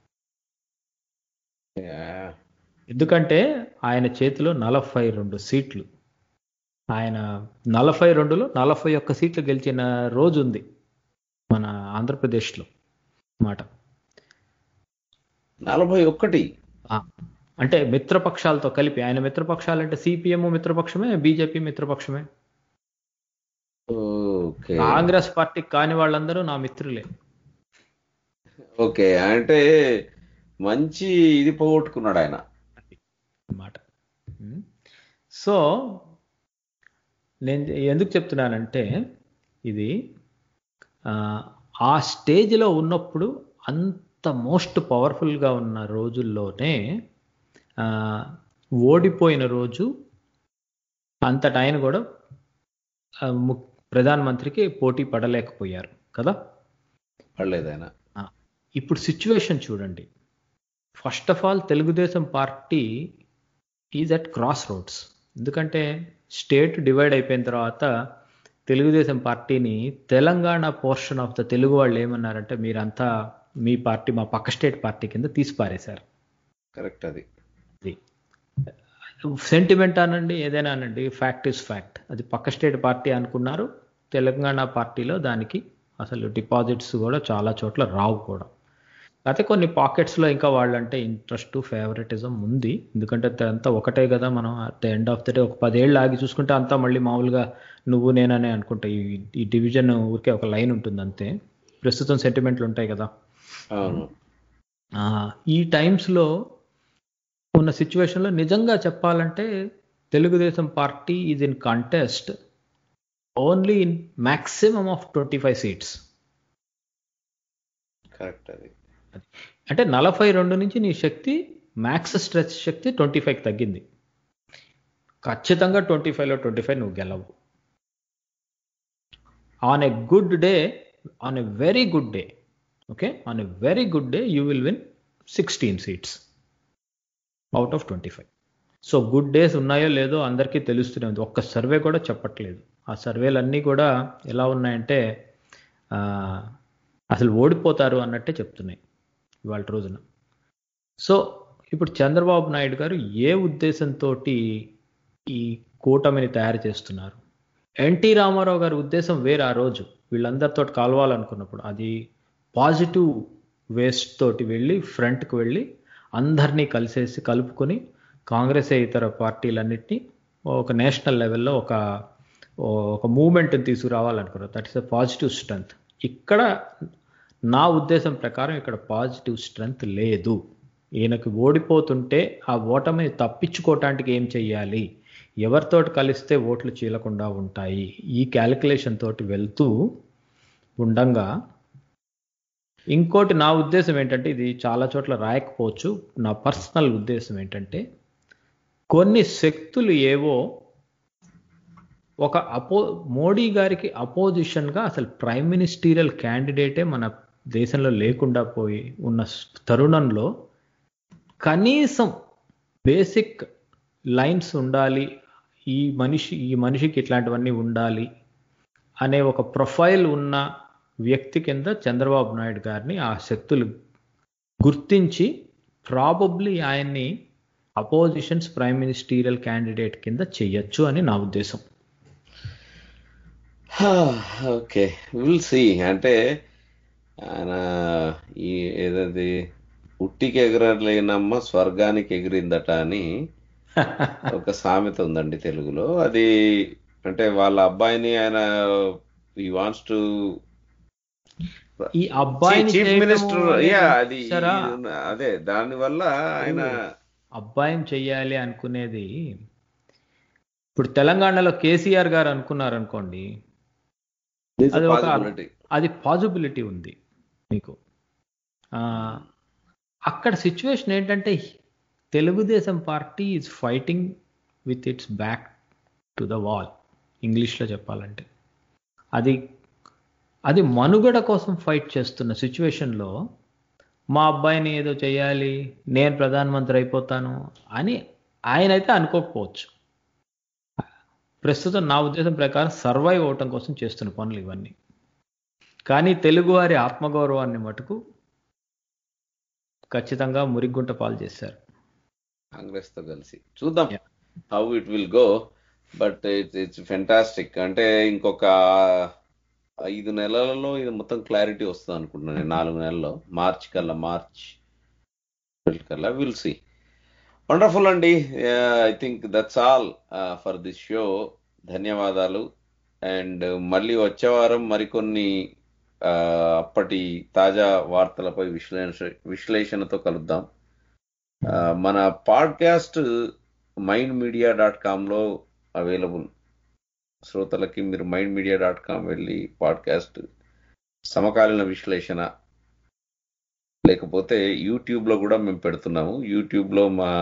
Yeah. ఎందుకంటే ఆయన చేతిలో నలభై రెండు సీట్లు ఆయన నలభై రెండులో నలభై ఒక్క సీట్లు గెలిచిన రోజు ఉంది మన ఆంధ్రప్రదేశ్లో మాట నలభై ఒక్కటి ఆ, అంటే మిత్రపక్షాలతో కలిపి ఆయన మిత్రపక్షాలు అంటే సిపిఎం మిత్రపక్షమే బీజేపీ మిత్రపక్షమే ఓకే కాంగ్రెస్ పార్టీ కాని వాళ్ళందరూ నా మిత్రులే ఓకే అంటే మంచి ఇది పోగొట్టుకున్నాడు ఆయన అన్నమాట సో నేను ఎందుకు చెప్తున్నానంటే ఇది ఆ, ఆ స్టేజ్లో ఉన్నప్పుడు అంత మోస్ట్ పవర్ఫుల్గా ఉన్న రోజుల్లోనే ఆ, ఓడిపోయిన రోజు అంతట ఆయన కూడా ఆ, ము- ప్రధానమంత్రికి పోటీ పడలేకపోయారు కదా పడలేదు ఆయన ఆ, ఇప్పుడు సిచ్యువేషన్ చూడండి first of all Telugu Desam party is at crossroads ఎందుకంటే స్టేట్ డివైడ్ అయిపోయిన తర్వాత తెలుగుదేశం పార్టీని Telangana portion of the Telugu వాళ్ళు ఏమన్నారంటే మీరంతా మీ పార్టీ మా పక్క స్టేట్ పార్టీ కింద తీసి పారేశారు కరెక్ట్ అది సెంటిమెంట్ అనండి ఏదైనా అనండి ఫ్యాక్ట్ ఇస్ ఫ్యాక్ట్ అది పక్క స్టేట్ పార్టీ అనుకున్నారు తెలంగాణ పార్టీలో దానికి అసలు డిపాజిట్స్ కూడా చాలా చోట్ల రావు కూడా అయితే కొన్ని పాకెట్స్లో ఇంకా వాళ్ళంటే ఇంట్రెస్ట్ ఫేవరెటిజం ఉంది ఎందుకంటే అంతా ఒకటే కదా మనం at the end of the day ఒక పదేళ్ళు ఆగి చూసుకుంటే అంతా మళ్ళీ మామూలుగా నువ్వు నేననే అనుకుంటా ఈ ఈ డివిజన్ ఊరికే ఒక లైన్ ఉంటుంది అంతే ప్రస్తుతం సెంటిమెంట్లు ఉంటాయి కదా అవును ఆ, ఈ టైమ్స్లో ఉన్న సిచ్యువేషన్లో నిజంగా చెప్పాలంటే Telugu Desam party is in contest only in maximum of twenty five seats correct అది అంటే నలభై రెండు నుంచి నీ శక్తి మ్యాక్స్ స్ట్రెచ్ శక్తి ట్వంటీ ఫైవ్కి తగ్గింది ఖచ్చితంగా ట్వంటీ ఫైవ్లో ట్వంటీ ఫైవ్ నువ్వు గెలవు on a good day on a very good day okay on a very good day you will win sixteen seats out of twenty five so good days ఉన్నాయో లేదో అందరికీ తెలుస్తూనే ఉంది ఒక్క సర్వే కూడా చెప్పట్లేదు ఆ సర్వేలన్నీ కూడా ఎలా ఉన్నాయంటే ఆ, అసలు ఓడిపోతారు అన్నట్టే చెప్తున్నాయి ఇవాళ రోజున సో ఇప్పుడు చంద్రబాబు నాయుడు గారు ఏ ఉద్దేశంతో ఈ కూటమిని తయారు చేస్తున్నారు ఎన్టీ రామారావు గారి ఉద్దేశం వేరే ఆ రోజు వీళ్ళందరితో కలవాలనుకున్నప్పుడు అది పాజిటివ్ వేస్ట్ తోటి వెళ్ళి ఫ్రంట్కి వెళ్ళి అందరినీ కలిసేసి కలుపుకొని కాంగ్రెస్ ఇతర పార్టీలన్నిటినీ ఒక నేషనల్ లెవెల్లో ఒక ఒక మూమెంట్ని తీసుకురావాలనుకున్నారు that is a positive strength ఇక్కడ నా ఉద్దేశం ప్రకారం ఇక్కడ పాజిటివ్ స్ట్రెంగ్త్ లేదు ఈయనకి ఓడిపోతుంటే ఆ ఓటమిని తప్పించుకోవటానికి ఏం చెయ్యాలి ఎవరితోటి కలిస్తే ఓట్లు చీలకుండా ఉంటాయి ఈ క్యాలిక్యులేషన్ తోటి వెళ్తూ ఉండంగా ఇంకోటి నా ఉద్దేశం ఏంటంటే ఇది చాలా చోట్ల రాయకపోవచ్చు నా పర్సనల్ ఉద్దేశం ఏంటంటే కొన్ని శక్తులు ఏవో ఒక అపో మోడీ గారికి అపోజిషన్గా అసలు ప్రైమ్ మినిస్టీరియల్ క్యాండిడేటే మన దేశంలో లేకుండా పోయి ఉన్న తరుణంలో కనీసం బేసిక్ లైన్స్ ఉండాలి ఈ మనిషి ఈ మనిషికి ఇట్లాంటివన్నీ ఉండాలి అనే ఒక ప్రొఫైల్ ఉన్న వ్యక్తి కింద చంద్రబాబు నాయుడు గారిని ఆ శక్తులు గుర్తించి ప్రాబబ్లీ ఆయన్ని అపోజిషన్స్ ప్రైమ్ మినిస్టీరియల్ క్యాండిడేట్ కింద చెయ్యొచ్చు అని నా ఉద్దేశం ఓకే విల్ సి అంటే ఆయన ఈ ఏదది ఉట్టికి ఎగరలేనమ్మ స్వర్గానికి ఎగిరిందట అని ఒక సామెత ఉందండి తెలుగులో అది అంటే వాళ్ళ అబ్బాయిని ఆయన ఈ వాంట్స్ టు ఈ అబ్బాయిని చీఫ్ చేయటము మినిస్టర్ అనేది యా అది చూసారా? అదే దాని వల్ల ఆయన అబ్బాయిని చెయ్యాలి అనుకునేది ఇప్పుడు తెలంగాణలో కేసీఆర్ గారు అనుకున్నారు అనుకోండి అది ఒక possibility. అది పాజిబిలిటీ ఉంది మీకు ఆ, అక్కడ సిచ్యువేషన్ ఏంటంటే Telugu Desam party is fighting with its back to the wall ఇంగ్లీష్లో చెప్పాలంటే అది అది మనుగడ కోసం ఫైట్ చేస్తున్న సిచ్యువేషన్లో మా అబ్బాయిని ఏదో చేయాలి నేను ప్రధానమంత్రి అయిపోతాను అని ఆయన అయితే అనుకోకపోవచ్చు ప్రస్తుతం నా ఉద్దేశం ప్రకారం సర్వైవ్ అవటం కోసం చేస్తున్న పనులు ఇవన్నీ కానీ తెలుగువారి ఆత్మగౌరవాన్ని మటుకు ఖచ్చితంగా మురిగుంట పాలు చేశారు కాంగ్రెస్ తో కలిసి చూద్దాం Yeah. How it will go but it's it's fantastic అంటే ఇంకొక ఐదు నెలలలో ఇది మొత్తం క్లారిటీ వస్తుంది అనుకుంటున్నాను నేను నాలుగు నెలల్లో మార్చ్ కల్లా మార్చ్ కల్లా విల్ సి వండర్ఫుల్ అండి I think that's all for this show ధన్యవాదాలు అండ్ మళ్ళీ వచ్చే వారం మరికొన్ని uh, అప్పటి తాజా వార్తలపై విశ్లేష విశ్లేషణతో కలుద్దాం ఆ, మన పాడ్కాస్ట్ మైండ్ మీడియా డాట్ కామ్లో అవైలబుల్ శ్రోతలకి మీరు మైండ్ మీడియా డాట్ కామ్ వెళ్ళి పాడ్కాస్ట్ సమకాలీన విశ్లేషణ లేకపోతే యూట్యూబ్లో కూడా మేము పెడుతున్నాము యూట్యూబ్లో మా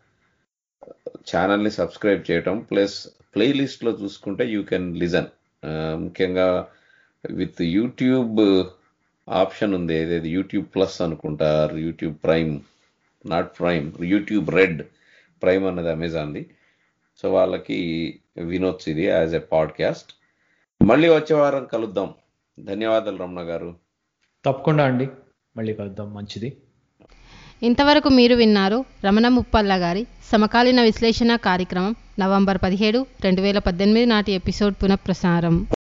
ఛానల్ని సబ్స్క్రైబ్ చేయటం ప్లస్ ప్లేలిస్ట్లో చూసుకుంటే యూ కెన్ లిజన్ ముఖ్యంగా విత్ యూట్యూబ్ ఆప్షన్ ఉంది ఏదైతే యూట్యూబ్ ప్లస్ అనుకుంటారు YouTube prime not prime YouTube red prime అన్నది అమెజాన్ది సో వాళ్ళకి వినొచ్చు ఇది యాజ్ ఎ పాడ్కాస్ట్ మళ్ళీ వచ్చే వారం కలుద్దాం ధన్యవాదాలు రమణ గారు తప్పకుండా అండి మళ్ళీ కలుద్దాం మంచిది ఇంతవరకు మీరు విన్నారు రమణ ముప్పల్ల గారి సమకాలీన విశ్లేషణ కార్యక్రమం నవంబర్ పదిహేడు రెండు వేల పద్దెనిమిది నాటి ఎపిసోడ్ పునఃప్రసారం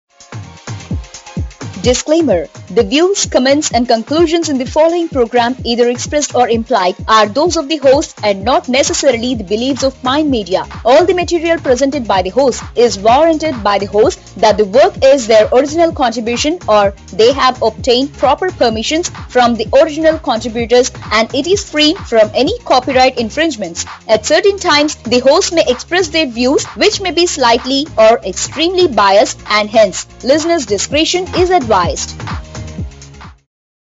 Disclaimer The views, comments, and conclusions in the following program, either expressed or implied, are those of the host and not necessarily the beliefs of Mind Media. All the material presented by the host is warranted by the host that the work is their original contribution or they have obtained proper permissions from the original contributors and it is free from any copyright infringements. At certain times, the host may express their views which may be slightly or extremely biased and hence listeners' discretion is advised.